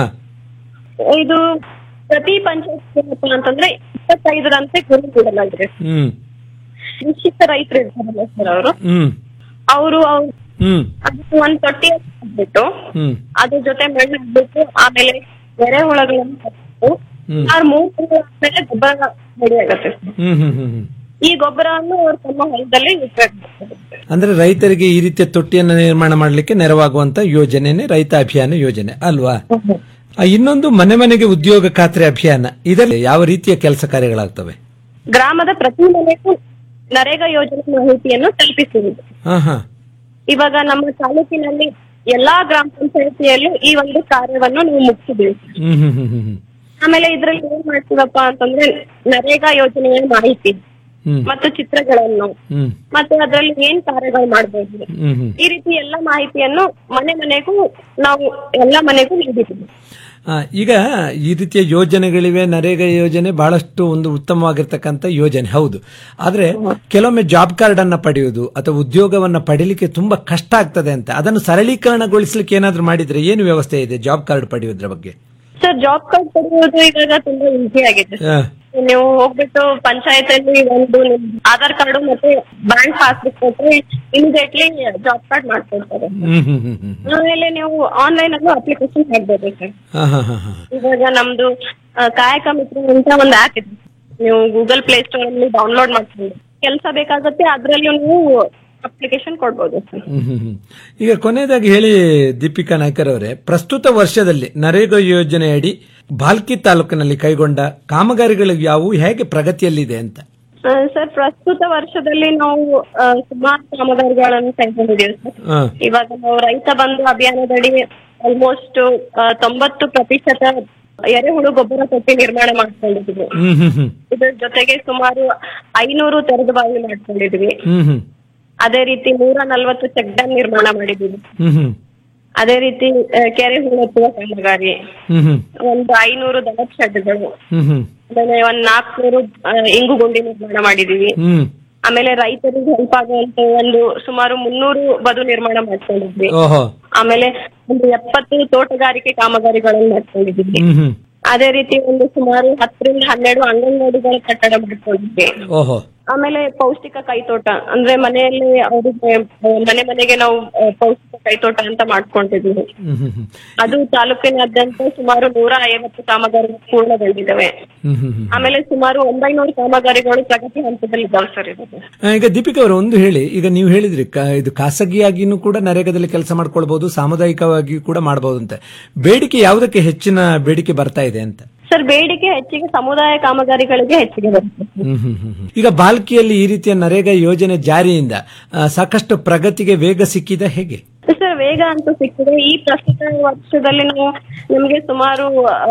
ಇದು ಪ್ರತಿ ಪಂಚಾಯತ್ ಏನಪ್ಪಾ ಅಂತಂದ್ರೆ ಇಪ್ಪತ್ತೈದರಂತೆ ಗುರಿ ಬಿಡಲಾಗಿದೆ ಹ್ಮ್ ನಿಶ್ಚಿತ ರೈತರು ಇರ್ತಾರಲ್ಲ ಸರ್ ಅವರು ಹ್ಮ್ ಅವರು ಹ್ಮ್ ಅದಕ್ಕೆ ಒಂದ್ ತೊಟ್ಟಿ ಹಾಕ್ಬಿಟ್ಟು ಹ್ಮ್ ಅದ್ರ ಜೊತೆ ಮಣ್ಣು ಹಾಕ್ಬಿಟ್ಟು ಆಮೇಲೆ ಎರೆಹುಳಗಳನ್ನು ಹಾಕ್ಬಿಟ್ಟು ಹ್ಮ್. ಆರ್ ಮೂರ್ ತಿಂಗಳಾದ್ಮೇಲೆ ಗೊಬ್ಬರ ರೆಡಿ ಆಗುತ್ತೆ ಸರ್. ಹ್ಮ್ ಹ್ಮ್ ಹ್ಮ್ ಹ್ಮ್ ಈ ಗೊಬ್ಬರವನ್ನು ಅವರು ತಮ್ಮ ಹೊಲದಲ್ಲಿ ಉಪಯೋಗಿಸ್ತಾರೆ ಅಂದ್ರೆ ರೈತರಿಗೆ ಈ ರೀತಿಯ ತೊಟ್ಟಿಯನ್ನು ನಿರ್ಮಾಣ ಮಾಡಲಿಕ್ಕೆ ನೆರವಾಗುವಂತ ಯೋಜನೆನೇ ರೈತ ಅಭಿಯಾನ ಯೋಜನೆ ಅಲ್ವಾ ಆ, ಇನ್ನೊಂದು ಮನೆ ಮನೆಗೆ ಉದ್ಯೋಗ ಖಾತ್ರಿ ಅಭಿಯಾನ ಇದರಲ್ಲಿ ಯಾವ ರೀತಿಯ ಕೆಲಸ ಕಾರ್ಯಗಳಾಗ್ತವೆ ಗ್ರಾಮದ ಪ್ರತಿ ಮನೆಗೂ ನರೇಗಾ ಯೋಜನೆ ಮಾಹಿತಿಯನ್ನು ತಲುಪಿಸುವುದು ಹಾ ಹಾ ಇವಾಗ ನಮ್ಮ ತಾಲೂಕಿನಲ್ಲಿ ಎಲ್ಲಾ ಗ್ರಾಮ ಪಂಚಾಯತಿಯಲ್ಲೂ ಈ ಒಂದು ಕಾರ್ಯವನ್ನು ನಾವು ಮುಗಿಸಿದ್ದೀವಿ ಹ್ಮ್ ಹ್ಮ್ ಹ್ಮ್ ಹ್ಮ್ ಹ್ಮ್ ಆಮೇಲೆ ಇದ್ರಲ್ಲಿ ಏನ್ ಮಾಡ್ತೀವಪ್ಪ ಅಂತಂದ್ರೆ ನರೇಗಾ ಯೋಜನೆಯ ಮಾಹಿತಿ ಹ್ಮ್ ಮತ್ತು ಚಿತ್ರಗಳನ್ನು ಹ್ಮ್ ಮತ್ತೆ ಅದ್ರಲ್ಲಿ ಏನ್ ಕಾರ್ಯಗಳು ಮಾಡ್ಬೋದು ಹ್ಮ್ ಹ್ಮ್ ಈ ರೀತಿ ಎಲ್ಲ ಮಾಹಿತಿಯನ್ನು ಮನೆ ಮನೆಗೂ ನಾವು ಎಲ್ಲ ಮನೆಗೂ ನೀಡಿದ್ದೀವಿ ಆ, ಈಗ ಈ ರೀತಿಯ ಯೋಜನೆಗಳಿವೆ ನರೇಗಾ ಯೋಜನೆ ಬಹಳಷ್ಟು ಒಂದು ಉತ್ತಮವಾಗಿರ್ತಕ್ಕಂಥ ಯೋಜನೆ ಹೌದು ಆದ್ರೆ ಕೆಲವೊಮ್ಮೆ ಜಾಬ್ ಕಾರ್ಡ್ ಅನ್ನ ಪಡೆಯುವುದು ಅಥವಾ ಉದ್ಯೋಗವನ್ನ ಪಡೀಲಿಕ್ಕೆ ತುಂಬಾ ಕಷ್ಟ ಆಗ್ತದೆ ಅಂತ ಅದನ್ನು ಸರಳೀಕರಣಗೊಳಿಸ್ಲಿಕ್ಕೆ ಏನಾದ್ರೂ ಮಾಡಿದ್ರೆ ಏನು ವ್ಯವಸ್ಥೆ ಇದೆ ಜಾಬ್ ಕಾರ್ಡ್ ಪಡೆಯುವುದರ ಬಗ್ಗೆ ಸರ್ ಜಾಬ್ ಕಾರ್ಡ್ ಪಡೆಯುವುದು ಇವಾಗ ತುಂಬಾ ಈಸಿ ಆಗಿದೆ ಆ, ನೀವು ಹೋಗ್ಬಿಟ್ಟು ಪಂಚಾಯತ್ ಅಲ್ಲಿ ಒಂದು ನಿಮ್ ಆಧಾರ್ ಕಾರ್ಡ್ ಮತ್ತೆ ಬ್ಯಾಂಕ್ ಪಾಸ್ಬುಕ್ ಕೊಟ್ರೆ ಇಮಿಡಿಯೇಟ್ಲಿ ಜಾಬ್ ಕಾರ್ಡ್ ಮಾಡ್ಕೊಡ್ತಾರೆ ಹ್ಮ್ ಹ್ಮ್ ಹ್ಮ್ ಹ್ಮ್ ಆಮೇಲೆ ನೀವು ಆನ್ಲೈನ್ ಅಲ್ಲೂ ಅಪ್ಲಿಕೇಶನ್ ಹಾಕ್ಬೋದು ಸರ್ ಹಾ, ಹಾ, ಹಾ, ಹಾ. ಇವಾಗ ನಮ್ದು ಆ, ಕಾಯಕ ಮಿತ್ರ ಅಂತ ಒಂದು ಆಪ್ ಇದೆ ನೀವು ಗೂಗಲ್ ಪ್ಲೇ ಸ್ಟೋರ್ ಅಲ್ಲಿ ಡೌನ್ಲೋಡ್ ಮಾಡ್ಕೊಂಡು ಕೆಲಸ ಬೇಕಾಗುತ್ತೆ ಅದ್ರಲ್ಲೂ ನೀವು ಅಪ್ಲಿಕೇಶನ್ ಕೊಡ್ಬೋದು ಸರ್ ಹ್ಮ್ ಹ್ಮ್ ಹ್ಮ್. ಈಗ ಕೊನೆಯದಾಗಿ ಹೇಳಿ ದೀಪಿಕಾ ನಾಯ್ಕರ್ ಅವರೇ ಪ್ರಸ್ತುತ ವರ್ಷದಲ್ಲಿ ನರೇಗಾ ಯೋಜನೆಯಡಿ ಬಾಲ್ಕಿ ತಾಲೂಕಿನಲ್ಲಿ ಕೈಗೊಂಡ ಕಾಮಗಾರಿಗಳು ಯಾವುವು ಹೇಗೆ ಪ್ರಗತಿಯಲ್ಲಿದೆ ಅಂತ ಆ, ಸರ್ ಪ್ರಸ್ತುತ ವರ್ಷದಲ್ಲಿ ನಾವು ಆ, ಸುಮಾರು ಕಾಮಗಾರಿಗಳನ್ನು ಕೈಗೊಂಡಿದ್ದೀವಿ ಸರ್ ಆ, ಇವಾಗ ನಾವು ರೈತ ಬಂಧು ಅಭಿಯಾನದಡಿ ಆಲ್ಮೋಸ್ಟ್ ತೊಂಬತ್ತು ಪ್ರತಿಶತ ಎರೆಹುಳು ಗೊಬ್ಬರ ತೊಟ್ಟಿ ನಿರ್ಮಾಣ ಮಾಡ್ಕೊಂಡಿದ್ವಿ ಹ್ಮ್ ಹ್ಮ್ ಹ್ಮ್ ಇದ್ರ ಜೊತೆಗೆ ಸುಮಾರು ಐನೂರು ತೆರೆದ ಬಾವಿ ಮಾಡ್ಕೊಂಡಿದ್ವಿ ಹ್ಮ್ ಹ್ಮ್ ಅದೇ ರೀತಿ ನೂರ ನಲ್ವತ್ತು ಚೆಕ್ ಡ್ಯಾಮ್ ನಿರ್ಮಾಣ ಮಾಡಿದ್ವಿ ಹ್ಮ್ ಹ್ಮ್ ಅದೇ ರೀತಿ ಆ, ಕೆರೆ ಹೂಳೆತ್ತುವ ಕಾಮಗಾರಿ ಹ್ಮ್ ಹ್ಮ್ ಒಂದು ಐನೂರು ದನದ ಶೆಡ್ಗಳು ಹ್ಮ್ ಹ್ಮ್ ಆಮೇಲೆ ಒಂದ್ ನಾಲ್ಕುನೂರು ಇಂಗು ಗುಂಡಿ ನಿರ್ಮಾಣ ಮಾಡಿದೀವಿ ಹ್ಮ್ ಆಮೇಲೆ ರೈತರಿಗೆ ಹೆಲ್ಪ್ ಆಗುವಂತ ಒಂದು ಸುಮಾರು ಮುನ್ನೂರು ಬದು ನಿರ್ಮಾಣ ಮಾಡ್ಕೊಂಡಿದ್ವಿ ಓಹೋ ಆಮೇಲೆ ಒಂದು ಎಪ್ಪತ್ತು ತೋಟಗಾರಿಕೆ ಕಾಮಗಾರಿಗಳನ್ನು ಮಾಡ್ಕೊಂಡಿದ್ವಿ ಹ್ಮ್ ಹ್ಮ್ ಅದೇ ರೀತಿ ಒಂದು ಸುಮಾರು ಹತ್ತರಿಂದ ಹನ್ನೆರಡು ಅಂಗನವಾಡಿಗಳ ಕಟ್ಟಡ ಮಾಡ್ಕೊಂಡಿದ್ವಿ ಓಹೋ ಆಮೇಲೆ ಪೌಷ್ಟಿಕ ಕೈತೋಟ ಅಂದ್ರೆ ಮನೆಯಲ್ಲಿ ಅವ್ರಿಗೆ ಆ, ಮನೆ ಮನೆಗೆ ನಾವು ಆ, ಪೌಷ್ಟಿಕ ಕೈತೋಟ ಅಂತ ಮಾಡ್ಕೊಂಡಿದ್ವಿ ಹ್ಮ್ ಹ್ಮ್ ಹ್ಮ್ ಅದು ತಾಲೂಕಿನಾದ್ಯಂತ ಸುಮಾರು ನೂರ ಐವತ್ತು ಕಾಮಗಾರಿಗಳು ಪೂರ್ಣಗೊಂಡಿದ್ದಾವೆ ಹ್ಮ್ ಹ್ಮ್ ಹ್ಮ್ ಆಮೇಲೆ ಸುಮಾರು ಒಂಬೈನೂರು ಕಾಮಗಾರಿಗಳು ಪ್ರಗತಿ ಹಂತದಲ್ಲಿ ಇದ್ದಾವೆ ಸರ್ ಇದು ಆ, ಈಗ ದೀಪಿಕಾ ಅವರು ಒಂದು ಹೇಳಿ ಈಗ ನೀವು ಹೇಳಿದ್ರಿ ಕ- ಇದು ಖಾಸಗಿಯಾಗಿನೂ ಕೂಡ ನರೇಗಾದಲ್ಲಿ ಕೆಲಸ ಮಾಡ್ಕೊಳ್ಬಹುದು ಸಾಮುದಾಯಿಕವಾಗಿ ಕೂಡ ಮಾಡಬಹುದು ಅಂತ ಬೇಡಿಕೆ ಯಾವುದಕ್ಕೆ ಹೆಚ್ಚಿನ ಬೇಡಿಕೆ ಬರ್ತಾ ಇದೆ ಅಂತ ಸರ್ ಬೇಡಿಕೆ ಹೆಚ್ಚಿಗೆ ಸಮುದಾಯ ಕಾಮಗಾರಿಗಳಿಗೆ ಹೆಚ್ಚಿಗೆ ಬರುತ್ತೆ ಹ್ಮ್ ಹ್ಮ್ ಹ್ಮ್ ಹ್ಮ್. ಈಗ ಬಾಲ್ಕಿಯಲ್ಲಿ ಈ ರೀತಿಯ ನರೇಗಾ ಯೋಜನೆ ಜಾರಿಯಿಂದ ಆ, ಸಾಕಷ್ಟು ಪ್ರಗತಿಗೆ ವೇಗ ಸಿಕ್ಕಿದ ಹೇಗೆ ಸರ್ ವೇಗ ಅಂತೂ ಸಿಕ್ಕಿದೆ ಈ ಪ್ರಸ್ತುತ ವರ್ಷದಲ್ಲಿ ನಾವು ನಮಗೆ ಸುಮಾರು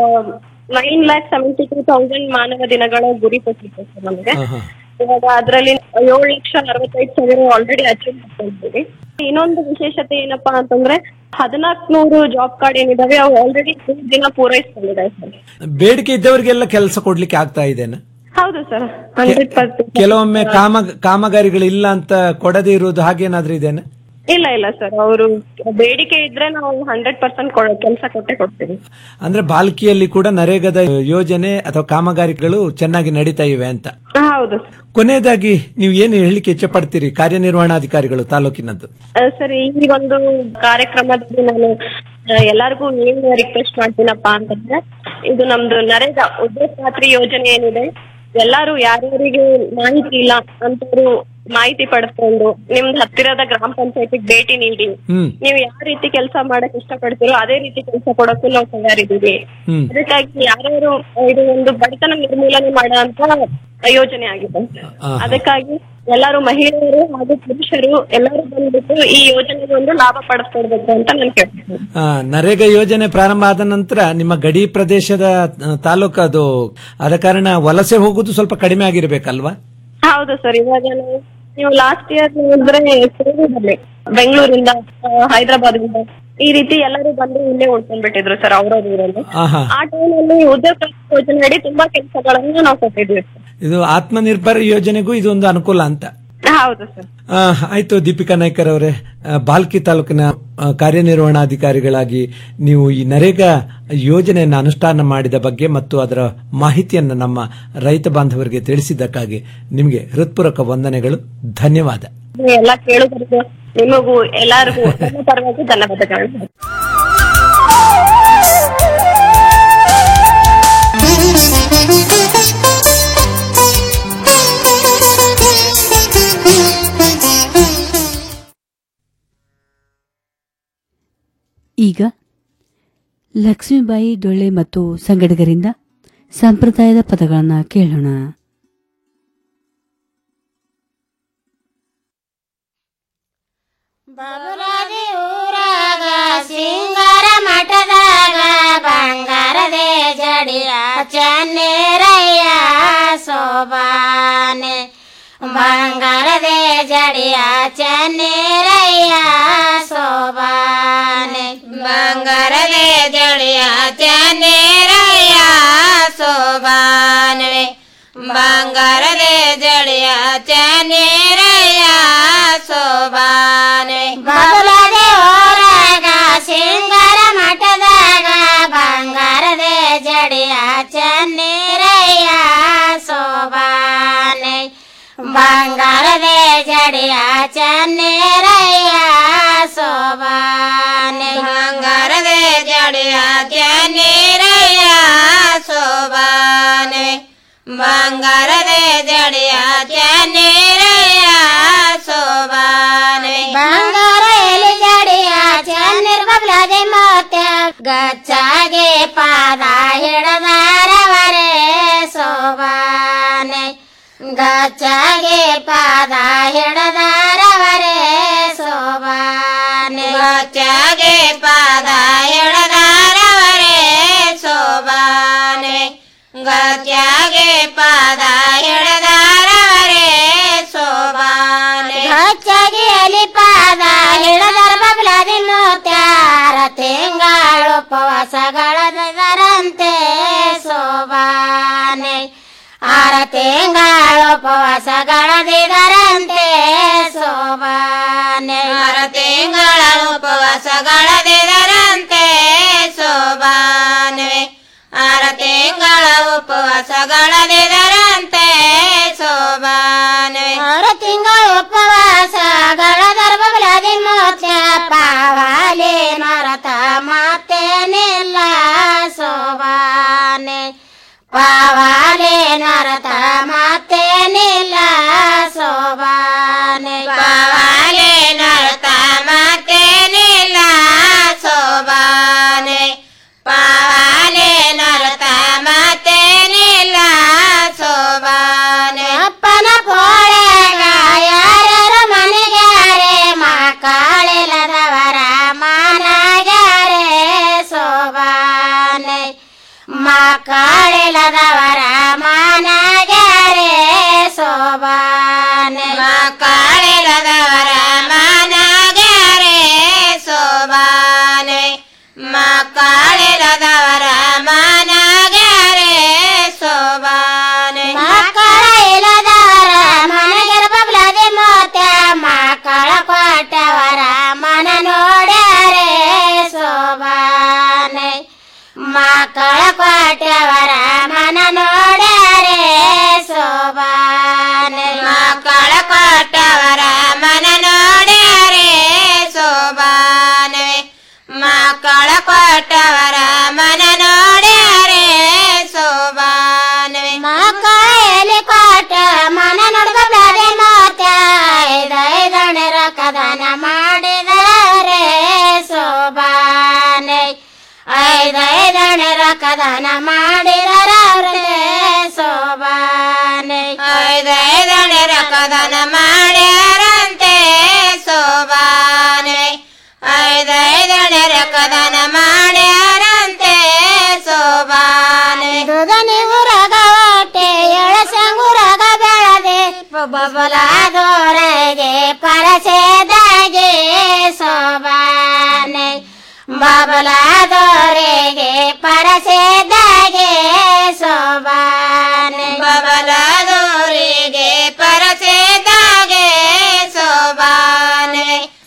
nine lakh seventy two thousand ಮಾನವ ದಿನಗಳ ಗುರಿ ಕೊಟ್ಟಿತ್ತು ಸರ್ ನಮಗೆ ಇವಾಗ ಅದರಲ್ಲಿ ಏಳು ಲಕ್ಷ ಅರವತ್ತೈದು ಸಾವಿರ ಆಲ್ರೆಡಿ ಅಚೀವ್ ಮಾಡ್ಕೊಂಡಿದ್ದೀವಿ ಇನ್ನೊಂದು ವಿಶೇಷತೆ ಏನಪ್ಪಾ ಅಂತಂದ್ರೆ ಹದಿನಾಲ್ಕುನೂರು ಜಾಬ್ ಕಾರ್ಡ್ ಏನಿದಾವೆ ಅವು ಆಲ್ರೆಡಿ ದಿನ ಪೂರೈಸ್ಕೊಂಡಿದ್ದಾವೆ ಸರ್ ಬೇಡಿಕೆ ಇದ್ದವರಿಗೆಲ್ಲ ಕೆಲಸ ಕೊಡ್ಲಿಕ್ಕೆ ಆಗ್ತಾ ಇದೆನಾ ಹೌದು ಸರ್ ಹಂಡ್ರೆಡ್ ಪರ್ಸೆಂಟ್ ಕೆಲವೊಮ್ಮೆ ಕಾಮ ಕಾಮಗಾರಿಗಳು ಇಲ್ಲ ಅಂತ ಕೊಡದೇ ಇರುವುದು ಹಾಗೇನಾದ್ರೂ ಇದೆನಾ ಇಲ್ಲ ಇಲ್ಲ ಸರ್ ಅವರು ಬೇಡಿಕೆ ಇದ್ರೆ ನಾವು ಹಂಡ್ರೆಡ್ ಪರ್ಸೆಂಟ್ ಕೆಲಸ ಕೊಟ್ಟೆ ಕೊಡ್ತೀವಿ ಅಂದ್ರೆ ಬಾಲ್ಕಿಯಲ್ಲಿ ಕೂಡ ನರೇಗಾದ ಯೋಜನೆ ಅಥವಾ ಕಾಮಗಾರಿಗಳು ಚೆನ್ನಾಗಿ ನಡೀತಾ ಇವೆ ಅಂತ ಹಾ, ಹೌದು ಕೊನೆಯದಾಗಿ ನೀವು ಏನು ಹೇಳಲಿಕ್ಕೆ ಇಚ್ಛೆ ಪಡ್ತೀರಿ ಕಾರ್ಯನಿರ್ವಹಣಾಧಿಕಾರಿಗಳು ತಾಲೂಕಿನದ್ದು ಆ, ಸರ್ ಈ ಒಂದು ಕಾರ್ಯಕ್ರಮದಲ್ಲಿ ನಾನು ಆ, ಎಲ್ಲರಿಗೂ ಏನ್ ರಿಕ್ವೆಸ್ಟ್ ಮಾಡ್ತೀನಪ್ಪ ಅಂತಂದ್ರೆ ಇದು ನಮ್ದು ನರೇಗಾ ಉದ್ಯೋಗ ಖಾತ್ರಿ ಯೋಜನೆ ಏನಿದೆ ಎಲ್ಲಾರು ಯಾರ್ಯಾರಿಗೆ ಮಾಹಿತಿ ಇಲ್ಲ ಅಂತವ್ರು ಮಾಹಿತಿ ಪಡ್ಕೊಂಡು ನಿಮ್ದು ಹತ್ತಿರದ ಗ್ರಾಮ ಪಂಚಾಯತಿಗೆ ಭೇಟಿ ನೀಡಿ ಹ್ಮ್ ನೀವು ಯಾವ ರೀತಿ ಕೆಲಸ ಮಾಡಕ್ ಇಷ್ಟಪಡ್ತೀರೋ ಅದೇ ರೀತಿ ಕೆಲಸ ಕೊಡಕ್ಕೂ ನಾವು ತಯಾರಿದ್ದೀವಿ ಹ್ಮ್ ಅದಕ್ಕಾಗಿ ಯಾರ್ಯಾರು ಇದು ಒಂದು ಬಡತನ ನಿರ್ಮೂಲನೆ ಮಾಡುವಂತ ಯೋಜನೆ ಆಗಿದೆ ಆಹಾ. ಅದಕ್ಕಾಗಿ ಎಲ್ಲರೂ ಮಹಿಳೆಯರು ಹಾಗೂ ಪುರುಷರು ಎಲ್ಲರೂ ಬಂದ್ಬಿಟ್ಟು ಈ ಯೋಜನೆಗೆ ಒಂದು ಲಾಭ ಪಡಿಸ್ಕೊಡ್ಬೇಕು ಅಂತ ನಾನು ಕೇಳ್ತೀನಿ ಆ, ನರೇಗಾ ಯೋಜನೆ ಪ್ರಾರಂಭ ಆದ ನಂತರ ನಿಮ್ಮ ಗಡಿ ಪ್ರದೇಶದ ಆ, ತಾಲೂಕು ಅದು ಆದ ಕಾರಣ ವಲಸೆ ಹೋಗುದು ಸ್ವಲ್ಪ ಕಡಿಮೆ ಆಗಿರ್ಬೇಕಲ್ವಾ ಹೌದು ಸರ್ ಇವಾಗ ನಾವು ನೀವು ಲಾಸ್ಟ್ ಇಯರ್ ನೋಡಿದ್ರೆ ಕೋವಿಡಲ್ಲಿ ಬೆಂಗಳೂರಿಂದ ಹೈದರಾಬಾದಿಂದ ಈ ರೀತಿ ಎಲ್ಲರೂ ಬಂದು ಇಲ್ಲೇ ಉಳ್ಕೊಂಡ್ಬಿಟ್ಟಿದ್ರು ಸರ್ ಅವ್ರವ್ರ ಊರಲ್ಲಿ ಆಹಾ ಆ ಟೈಮಲ್ಲಿ ಉದ್ಯೋಗ ಖಾತ್ರಿ ಯೋಜನೆ ಅಡಿ ತುಂಬಾ ಕೆಲಸಗಳನ್ನು ನಾವು ಕೊಟ್ಟಿದ್ವಿ ಸರ್ ಇದು ಆತ್ಮನಿರ್ಭರ ಯೋಜನೆಗೂ ಇದೊಂದು ಅನುಕೂಲ ಅಂತ ಹೌದು ಸರ್ ಆ, ಆಯ್ತು ದೀಪಿಕಾ ನಾಯ್ಕರ್ ಅವರೇ ಆ, ಬಾಲ್ಕಿ ತಾಲೂಕಿನ ಆ, ಕಾರ್ಯನಿರ್ವಹಣಾಧಿಕಾರಿಗಳಾಗಿ ನೀವು ಈ ನರೇಗಾ ಯೋಜನೆಯನ್ನು ಅನುಷ್ಠಾನ ಮಾಡಿದ ಬಗ್ಗೆ ಮತ್ತು ಅದರ ಮಾಹಿತಿಯನ್ನು ನಮ್ಮ ರೈತ ಬಾಂಧವರಿಗೆ ತಿಳಿಸಿದ್ದಕ್ಕಾಗಿ ನಿಮಗೆ ಹೃತ್ಪೂರ್ವಕ ವಂದನೆಗಳು ಧನ್ಯವಾದ ಎಲ್ಲ ಕೇಳುಗರಿಗೂ ನಿಮಗೂ ಎಲ್ಲರಿಗೂ ನನ್ನ ಪರವಾಗಿ ಧನ್ಯವಾದಗಳು ಈಗ ಲಕ್ಷ್ಮೀಬಾಯಿ ಡೊಳ್ಳೆ ಮತ್ತು ಸಂಗಡಿಗರಿಂದ ಸಂಪ್ರದಾಯದ ಪದಗಳನ್ನು ಕೇಳೋಣ ಬಬಲಾದಿ ಊರಾಗ ಜಡಿಯ ಚನ್ನೇರಯ್ಯ ಸೋಬಾನೆ ಬಂಗಾರದೆ ಜಡಿಯ ಚನ್ನೇರಯ್ಯ ಸೋಬಾನೆ ಬಂಗಾರದೆ ಜಡಿಯ ಚನ್ನೇರಯ್ಯ ಸೋಬಾನೆ ಬಂಗಾರದೆ ಜಡಿಯ ಚನ್ನೇರಯ್ಯ ಸೋಬಾನೆ ಬಬಲದೆ ಹೊರಗ ಸಿಂಗಾರ ಮಠದಾಗ ಬಂಗಾರದೆ ಜಡಿಯ ಚನ್ನೇರಯ್ಯ ಸೋಬಾನೆ ಬಂಗಾರದೆ ಜಡಿಯ ಚನ್ನೇರಯ್ಯ ಸೋಬಾನೆ ಬಂಗಾರದೆ ಜಡಿಯ ಚನ್ನೇರಯ್ಯ ಸೋಬಾನೆ ಬಂಗಾರದೆ ಜಡಿಯ ಚನ್ನೇರಯ್ಯ ಸೋಬಾನೆ ಬಂಗಾರ ಎಲಿ ಜಡಿಯ ಚನ್ನಿರ್ ಬಬ್ಲದೆ ಮೋತ್ಯ ಗಚ್ಚಾಗೆ ಪಾದ ಹಿಡದಾರವರೇ ಸೋಬಾನೆ ಗಚ್ಚಾಗೆ ಪಾದ ಹಿಡದಾರವರೇ ಸೋಬಾನೆ ಗಚ್ಚಾಗೆ ಪಾದ ಹಿಡದಾರವರೇ ಸೋಬಾನೆ ಗಚ್ಚಾಗೆ ಪಾದ ಹಿಡದಾರವರೇ ಸೋಬಾನೆ ಗಚ್ಚಾಗೆ ಎಲಿ ಪಾದ ಹಿಡದಾರ ಬಬ್ಲದಿ ಮೋತ್ಯಾರ ತಿಂಗಳು ಉಪವಾಸಗಳದರಂತೆ ಸೋಬಾನೆ ಆರ ತಿಂಗಳು ಉಪವಾಸಗಳದಿದರಂತೆ ಸೋಬಾನೆ ಆರ ತಿಂಗಳ ಉಪವಾಸಗಳದಿದರಂತೆ ಸೋಬಾನೆ ಆರ ತಿಂಗಳ ಉಪವಾಸಗಳದಿದರಂತೆ ಸೋಬಾನೆ ಆರ ತಿಂಗಳ ಉಪವಾಸಗಳ ದರ್ಬಲದಿ ಮೋತ್ಯ ಪಾವಾಲೆ ಮರತ ಮಾತೇನಿಲ್ಲ ಸೋಬಾನೆ ಪಾವಾಲೆ ನರತ ಮಾತೇನಿಲ್ಲ ಸೋಬಾನೆ ಪಾವಾಲೆ ನರತ ಮಾತೇನಿಲ್ಲ ಸೋಬಾನೆ ಪಾವಾಲೆ ನರತ ಮಾತೇನಿಲ್ಲ ಸೋಬಾನೆ ಅಪ್ಪನ ಪೋಳೆಗ ಯಾರ್ಯಾರ ಮನೆಗ್ಯಾರೆ ಮಕ್ಕಳಿಲ್ಲದವರ ಮಾನಗ್ಯಾರೆ ಸೋಬಾನೆ ಮಕ್ಕಳಿಲ್ಲದವರ ಮಾನಗ್ಯಾರೆ ಸೋಬಾನೆ ಮಕ್ಕಳಿಲ್ಲದವರ ಮಾನಗ್ಯಾರೆ ಸೋಬಾನೆ ಮಕ್ಕಳಿಲ್ಲದವರ ಮಾನಗ್ಯಾರೆ ಸೋಬಾನೆ ಮಕ್ಕಳ ಇಲ್ಲದವರ ಮನೆಗೆ ಬಬ್ಲದೆ ಮೋತ್ಯ ಮಕ್ಕಳ ಕೊಟ್ಟವರ ಮನ ನೋಡ್ಯಾರೆ ಸೋಬಾನೆ ಮಕ್ಕಳ ಕೊಟ್ಟವರ ಮನ ನೋಡ್ಯಾರೆ ಸೋಬಾನೆ ಮಕ್ಕಳ ಕೊಟ್ಟವರ ಮನ ನೋಡ್ಯಾರೆ ಸೋಬಾನೆ ಮಕ್ಕಳ ಕೊಟ್ಟವರ ಮನ ನೋಡ್ಯಾರೆ ಸೋಬಾನೆ ಮಕ್ಕಳ ಎಲೆ ಕೊಟ್ಟ ಮನ ನೋಡ್ಬಾರೆ ಮಾತ ಐದೈದಣೆ ರಕದನ ಮಾಡಿದರೆ ಸೋಬಾನೆ ಐದೈದಣೆ ರಕದನ ಮಾಡಿದರವ್ರೆ ಸೋಬಾನೆ ಐದೈದಣೆ ರಕದನ ಮಾಡ್ಯಾರಂತೆ ಸೋಬಾನೆ ಐದೈದಣೆ ರಕದನ ಮಾಡ್ಯಾರಂತೆ ಸೋಬಾನೆ ದುದನಿ ಉರಗವಾಟೆ ಎಳಸಂಗುರಗ ಬೆಳದೆ ಬಬಲಾದೋರೆಗೆ ಪರಸೆದಾಗೆ ಸೋಬಾನೆ ಬಬಲಾದೋರೆಗೆ ಪರಸೆದಾಗೆ ಸೋಬಾನೆ ಬಬಲಾದೋರಿಗೆ ಪರಸೆದಾಗೆ ಸೋಬಾನೆ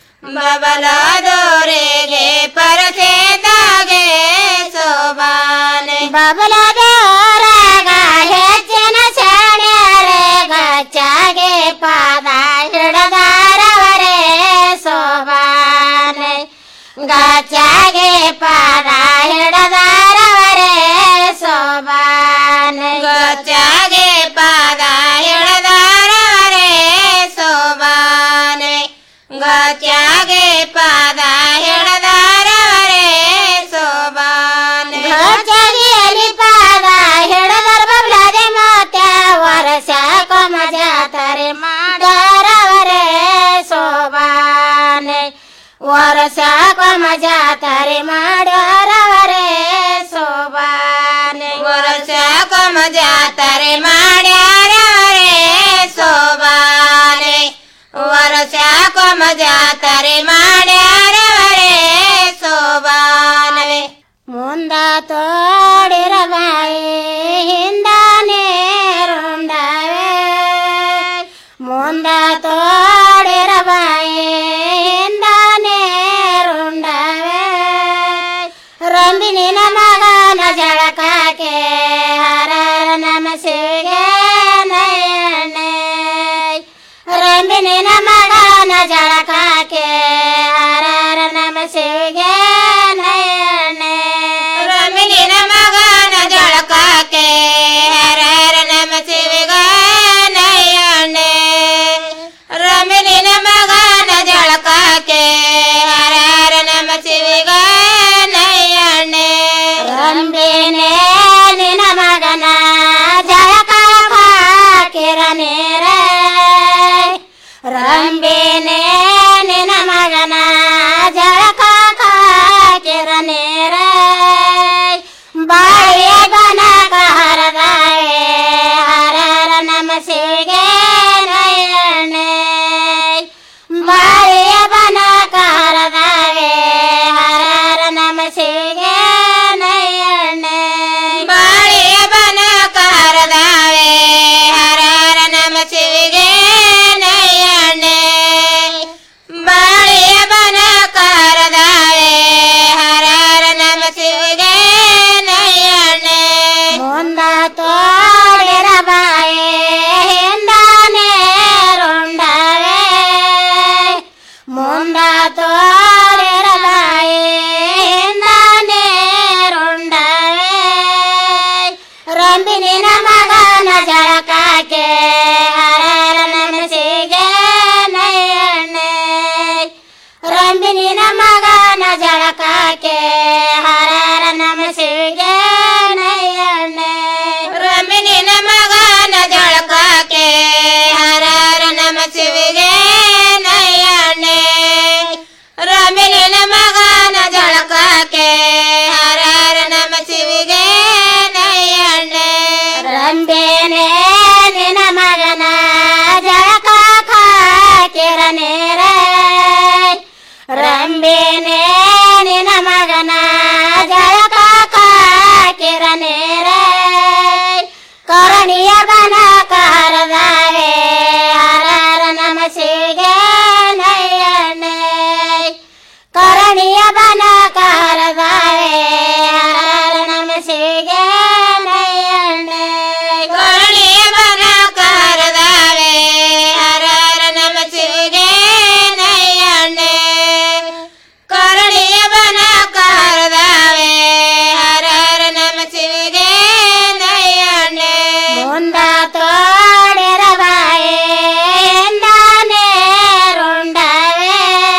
ಬಬಲಾದೋರಿಗೆ ಪರಸೆದಾಗೆ ಸೋಬಾನೆ ಬಬಲಾದೋರಾಗ ಹೆಚ್ಚಿನ ಶಾಣ್ಯರೆ ಗಚ್ಚಾಗೆ ಪಾದ ಹಿಡದಾರವರೇ ಸೋಬಾನೆ ಗಚ್ಚಾಗೆ ಪಾದ ಹಿಡದಾರವರೇ ಸೋಬಾನೆ ಗಚ್ಚಾಗೆ ಪಾದ ಹಿಡದಾರವರೇ ಸೋಬಾನೆ ಗಚ್ಚಾಗೆ ಪಾದ ಹಿಡದಾರವರೇ ಸೋಬಾನೆ ಗಚ್ಚಾಗೆ ಎಲಿ ಪಾದ ಹಿಡದರ ಬಬ್ಲದೆ ಮಾತ ವರಸ ಕೊಮ ಜಾತರೆ ಮಾಡಾರವರೇ ಸೋಬಾನೆ ವರಸ ಕೊಮ ಜಾತರೆ ಮಾಡಾರವರೇ ಸೋಬಾನೆ ಜಾತ್ರೆ ಮಾಡ್ಯಾರವರೇ ಸೋಬಾನೆ ವರ್ಷಕ್ಕೊಮ್ಮ ಜಾತ್ರೆ ಮಾಡ್ಯಾರವರೇ ಸೋಬಾನವೆ ಮುಂದ ತೋಡಿರಬಾಯಿ ಹಿಂದಾನೆ ರುಂಡವೆ ಮುಂದ ತೋಡಿರಬಾಯಿ ಹಿಂದಾನೆ ರುಂಡವೆ ರಂಬಿನಿನ ಮಗನ ಜಳಕಕ್ಕೆ ಹರರ ನಮಸಿಗೆ ನಯನೆ ರಂಬಿನಿನ ಮಗನ ಜಳಕಕ್ಕೆ ಹರರ ನಮಸಿಗೆ ನಯನೆ ರಂಬಿನಿನ ಮಗನ ಜಳಕಕ್ಕೆ ಹರರ ನಮಸಿಗೆ ನಯನೆ ರಮಿನಿನ ಮಗನ ಜಳಕಕ್ಕೆ ಹರರ ನಮಸಿಗೆ ನಯನೆ ರಂಬಿನೇ ನಿನ ಮಗನ ಜಳಕ ಕಿರನೇರ ರಂಬಿನೇ ನಿನ ಮಗನ ಜಳಕ ಕಿರನೇರ ಬಾಳಿಯ ಗನಕ ಹರದಾವೆ ಹರರ ನಮಸಿಗೆ ನಯನೆ ಬಾಳಿಯ ಬನಕ ಹರದಾವೆ ಹರರ ನಮಸಿಗೆ ನಯನೆ ಬಾಳಿಯ ಬನಕ ಹರದಾವೆ ಹರರ ನಮಸಿಗೆ ನಯನೆ ಬಾಳಿಯ ಬನಕ ಹರದಾವೆ ಹರರ ನಮಸಿಗೆ ನಯನೆ ಮುಂದ ತೋಡಿರಬಾಯೆ ಹಿಂದಾನೆ ರುಂಡವೆ ಮುಂದ ತೋಡಿರಬಾಯೆ ಹಿಂದಾನೆ ರುಂಡವೆ ರಂಬಿನಿನ ಮಗನ ಜಳಕಕ್ಕೆ ಹರರ ನಮಸಿಗೆ ನಯನೆ ರಂಬಿನಿನ ಮಗನ ಜಳಕಕ್ಕೆ ಹರರ ನಮಸಿಗೆ ನಯನೆ ರಂಬಿನಿನ ಮಗನ ಜಳಕಕ್ಕೆ ಹರರ ನಮಸಿಗೆ ನಯನೆ ರಂಬಿನಿನ ಮಗನ ಜಳಕಕ್ಕೆ ಹರರ ನಮಸಿಗೆ ನಯನೆ ರಂಬೇನೆ ನಿನ ಮಗನ ಜಳಕ ಕಿರನೇರ ರಂಬೇನೆ ನಿನ ಮಗನ ಜಳಕ ಕಿರನೇರ ಕರಣಿಯ ಬನ ಕಾರದಾವೆ ಹರರ ನಮಸಿಗೆ ನಯನೆ ಕರಣಿಯ ಬನ ಕಾರದಾವೆ ಹರರ ನಮಸಿಗೆ ನಯನೆ ಕರಣಿಯ ಬನ ಕಾರದಾವೆ ಹರರ ನಮಸಿಗೆ ನಯನೆ ಕರಣಿಯ ಬನ ಕಾರದಾವೆ ಹರರ ನಮಸಿಗೆ ನಯನೆ ಮುಂದ ತೋಡಿರಬಾಯೆ ಎಂದಾನೆ ರುಂಡವೆ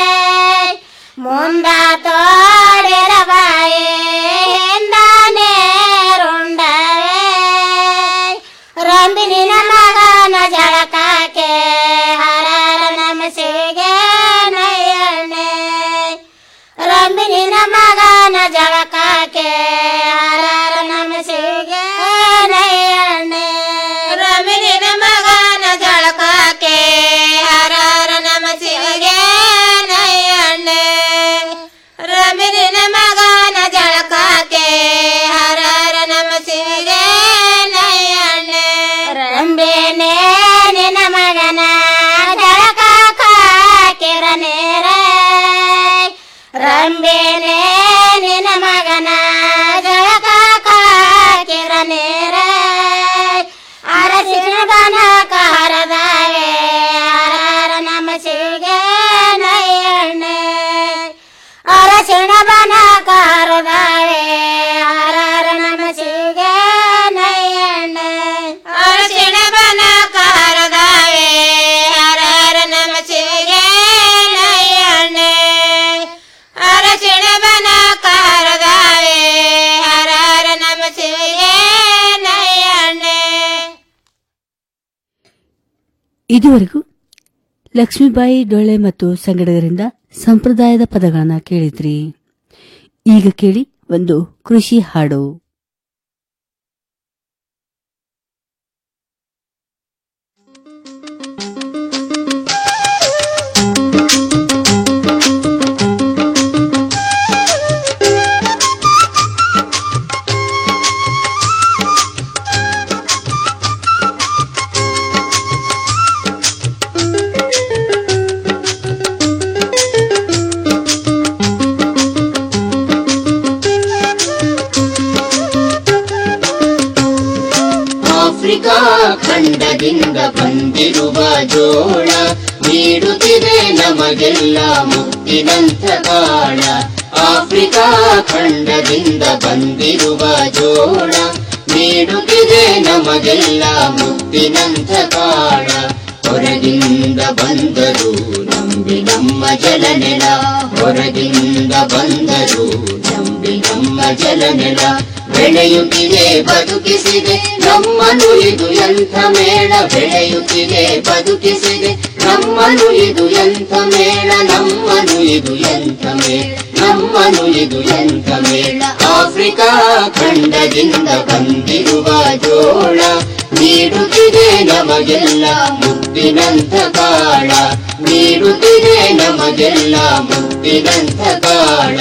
ಮುಂದ ತೋಡಿರಬಾಯೆ ಎಂದಾನೆ ರುಂಡವೆ ರಂಬಿನಿನ ಮಗನ ಜಳಕಕ್ಕೆ ಹರರ ನಮಸಿಗೆ ನಯನೆ ರಂಬಿನಿನ ಮಗನ ಜಳಕಕ್ಕೆ ಹರರ ನಮಸಿಗೆ ನಯನೆ ರಂಬಿನಿನ ಮಗನ ಜಳಕಕ್ಕೆ ಹರರ ನಮಸಿಗೆ ನಯನೆ ರಮಿನಿನ ಮಗನ ಜಳಕಕ್ಕೆ ಹರರ ನಮಸಿಗೆ ನಯನೆ ರಂಬೇನೆ ನಿನ ಮಗನ ಜಳಕ ಕಿರನೇರ ರಂಬೇನೆ ನಿನ ಮಗನ ಜಳಕ ಕಿರನೇರ ಅರಸಿನ ಬನ ಹರದಾವೆ ಹರರ ನಮಸಿಗೆ ನಯನೆ ಅರಸಿಣ ಬನ ಕಾರದಾವೆ ಹರರ ನಮಸಿಗೆ ನಯನೆ ಅರಸಿಣ ಬನ ಕಾರದಾವೆ ಹರರ ನಮಸಿಗೆ ನಯನೆ ಅರಸಿಣ ಬನ ಕಾರದಾವೆ ಹರರ ನಮಸಿಗೆ ನಯನೆ ಇದುವರೆಗೂ ಲಕ್ಷ್ಮೀಬಾಯಿ ಡೊಳ್ಳೆ ಮತ್ತು ಸಂಗಡಗರಿಂದ ಸಂಪ್ರದಾಯದ ಪದಗಳನ್ನ ಕೇಳಿದ್ರಿ ಈಗ ಕೇಳಿ ಒಂದು ಕೃಷಿ ಹಾಡು ಖಂಡದಿಂದ ಬಂದಿರುವ ಜೋಳ ನೀಡುತ್ತಿದೆ ನಮಗೆಲ್ಲ ಮುತ್ತಿನಂಥ ಕಾಳ ಆಫ್ರಿಕಾ ಖಂಡದಿಂದ ಬಂದಿರುವ ಜೋಳ ನೀಡುತ್ತಿದೆ ನಮಗೆಲ್ಲ ಮುತ್ತಿನಂಥ ಕಾಳ ಹೊರಗಿಂದ ಬಂದರು ನಂಬಿ ನಮ್ಮ ಜಲನೆಲ ಹೊರಗಿಂದ ಬಂದರು ನಂಬಿ ನಮ್ಮ ಜಲನೆಲ ಬೆಳೆಯುತ್ತಿದೆ ಬದುಕಿಸಿದೆ ನಮ್ಮನು ಇದು ಎಂಥ ಮೇಳ ಬೆಳೆಯುತ್ತಿದೆ ಬದುಕಿಸಿದೆ ನಮ್ಮನು ಇದು ಎಂಥ ಮೇಳ ನಮ್ಮನು ಇದು ಎಂಥ ಮೇಳ ನಮ್ಮನು ಇದು ಎಂಥ ಮೇಳ ಆಫ್ರಿಕಾ ಖಂಡದಿಂದ ಬಂದಿರುವ ಜೋಳ ನೀಡುತ್ತಿದೆ ನಮಗೆಲ್ಲ ಮುತ್ತಿನಂಥ ಕಾಳ ನೀಡುತ್ತಿದೆ ನಮಗೆಲ್ಲ ಮುತ್ತಿನಂಥ ಕಾಳ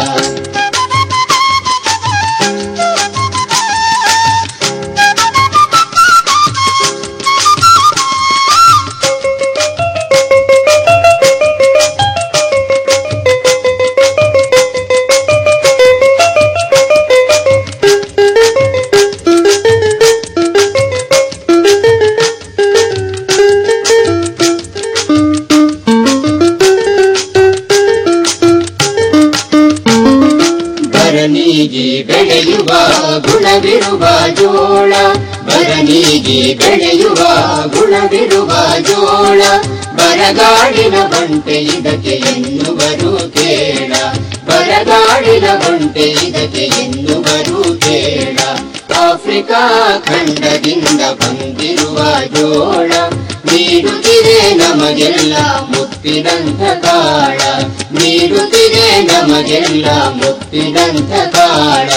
ಬರನಿಗೆ ಬೆಳೆಯುವ ಗುಣವಿರುವ ಜೋಳ ಬರನಿಗೆ ಬೆಳೆಯುವ ಗುಣವಿರುವ ಜೋಳ ಬರಗಾಡಿನ ಬಂಟೆ ಇದಕ್ಕೆ ಎನ್ನುವರು ಕೇಳ ಬರಗಾಡಿನ ಬಂಟೆ ಇದಕ್ಕೆ ಎನ್ನುವರು ಕೇಳ ಆಫ್ರಿಕಾ ಖಂಡದಿಂದ ಬಂದಿರುವ ಜೋಳ ನೀಡುತ್ತಿದೆ ನಮಗೆಲ್ಲ ಮುತ್ತಿನಂಥ ಕಾಳ ನೀಡುತ್ತಿದೆ ನಮಗೆಲ್ಲ ಮುತ್ತಿನಂಥ ಕಾಳ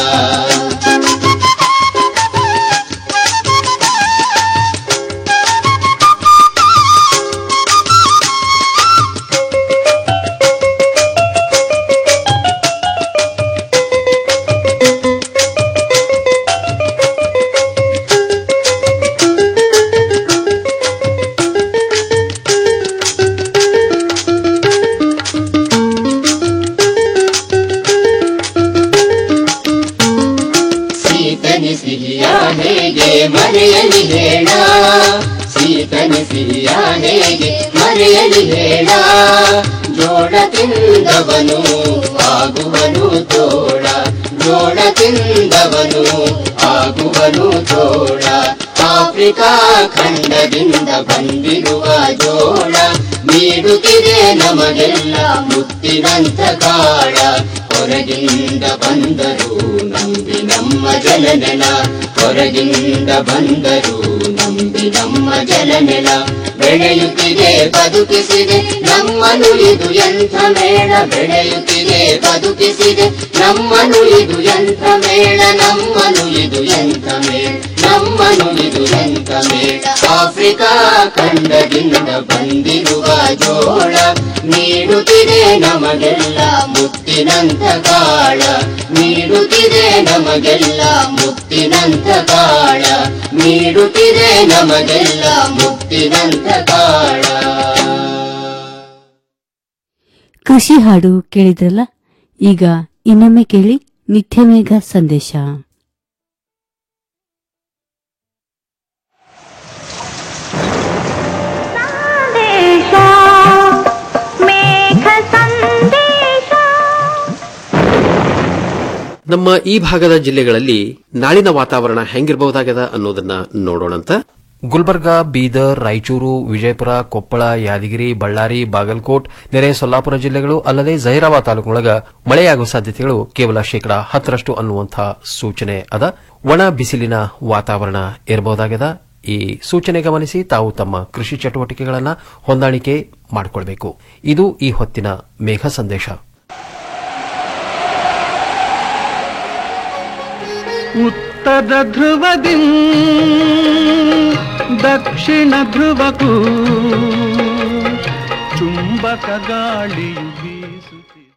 ಸೀತನಿ ಸಿಹಿಯ ಹೇಗೆ ಮರೆಯಲಿ ಹೇಳ ಸೀತನಿ ಸಿಹಿಯ ಹೇಗೆ ಮರೆಯಲಿ ಹೇಳ ಜೋಳ ತಿಂದವನು ಆಗುವನು ತೋಳ ಜೋಳ ತಿಂದವನು ಆಗುವನು ತೋಳ ಆಫ್ರಿಕಾ ಖಂಡದಿಂದ ಬಂದಿರುವ ಜೋಳ ನೀಡುತ್ತಿದೆ ನಮಗೆಲ್ಲ ಮುತ್ತಿನಂಥ ಕಾಳ ಹೊರಗಿಂದ ಬಂದರು ನಂಬಿ ನಮ್ಮ ಜಲನೆಲ ಹೊರಗಿಂದ ಬಂದರು ನಂಬಿ ನಮ್ಮ ಜಲನೆಲ ಬೆಳೆಯುತ್ತಿದೆ ಬದುಕಿಸಿದೆ ನಮ್ಮನು ಇದು ಎಂಥ ಮೇಳ ಬೆಳೆಯುತ್ತಿದೆ ಬದುಕಿಸಿದೆ ನಮ್ಮನು ಇದು ಎಂಥ ಮೇಳ ನಮ್ಮನು ಇದು ಎಂಥ ಮೇಳ ನಮ್ಮನು ಇದು ಎಂಥ ಮೇಳ ಆಫ್ರಿಕಾ ಖಂಡದಿಂದ ಬಂದಿರುವ ಜೋಳ ನೀಡುತ್ತಿದೆ ನಮಗೆಲ್ಲ ಮುತ್ತಿನಂಥ ಕಾಳ ನೀಡುತ್ತಿದೆ ನಮಗೆಲ್ಲ ಮುತ್ತಿನಂಥ ಕಾಳ ನೀಡುತ್ತಿದೆ ನಮಗೆಲ್ಲ ಮುತ್ತಿನಂಥ ಕಾಳ ಕೃಷಿ ಹಾಡು ಕೇಳಿದ್ರಲ್ಲ ಈಗ ಇನ್ನೊಮ್ಮೆ ಕೇಳಿ ನಿತ್ಯಮೇಘ ಸಂದೇಶ ನಮ್ಮ ಈ ಭಾಗದ ಜಿಲ್ಲೆಗಳಲ್ಲಿ ನಾಳಿನ ವಾತಾವರಣ ಹೆಂಗಿರಬಹುದಾಗದ ಅನ್ನೋದನ್ನ ನೋಡೋಣಂತ ಗುಲ್ಬರ್ಗಾ ಬೀದರ್ ರಾಯಚೂರು ವಿಜಯಪುರ ಕೊಪ್ಪಳ ಯಾದಗಿರಿ ಬಳ್ಳಾರಿ ಬಾಗಲಕೋಟ್ ನೆರೆ ಸೊಲ್ಲಾಪುರ ಜಿಲ್ಲೆಗಳು ಅಲ್ಲದೆ ಜಹೀರಾಬಾದ್ ತಾಲೂಕಿನೊಳಗ ಮಳೆಯಾಗುವ ಸಾಧ್ಯತೆಗಳು ಕೇವಲ ಶೇಕಡಾ ಹತ್ತರಷ್ಟು ಅನ್ನುವಂತಹ ಸೂಚನೆ ಅದ ಒಣ ಬಿಸಿಲಿನ ವಾತಾವರಣ ಇರಬಹುದಾಗದ ಈ ಸೂಚನೆ ಗಮನಿಸಿ ತಾವು ತಮ್ಮ ಕೃಷಿ ಚಟುವಟಿಕೆಗಳನ್ನು ಹೊಂದಾಣಿಕೆ ಮಾಡಿಕೊಳ್ಬೇಕು ಇದು ಈ ಹೊತ್ತಿನ ಮೇಘ ಸಂದೇಶ ಉತ್ತರ ಧ್ರುವದಿ ದಕ್ಷಿಣ ಧ್ರುವಕ್ಕೂ ಚುಂಬಕ ಗಾಳಿಯು ಬೀಸುತ್ತಿದೆ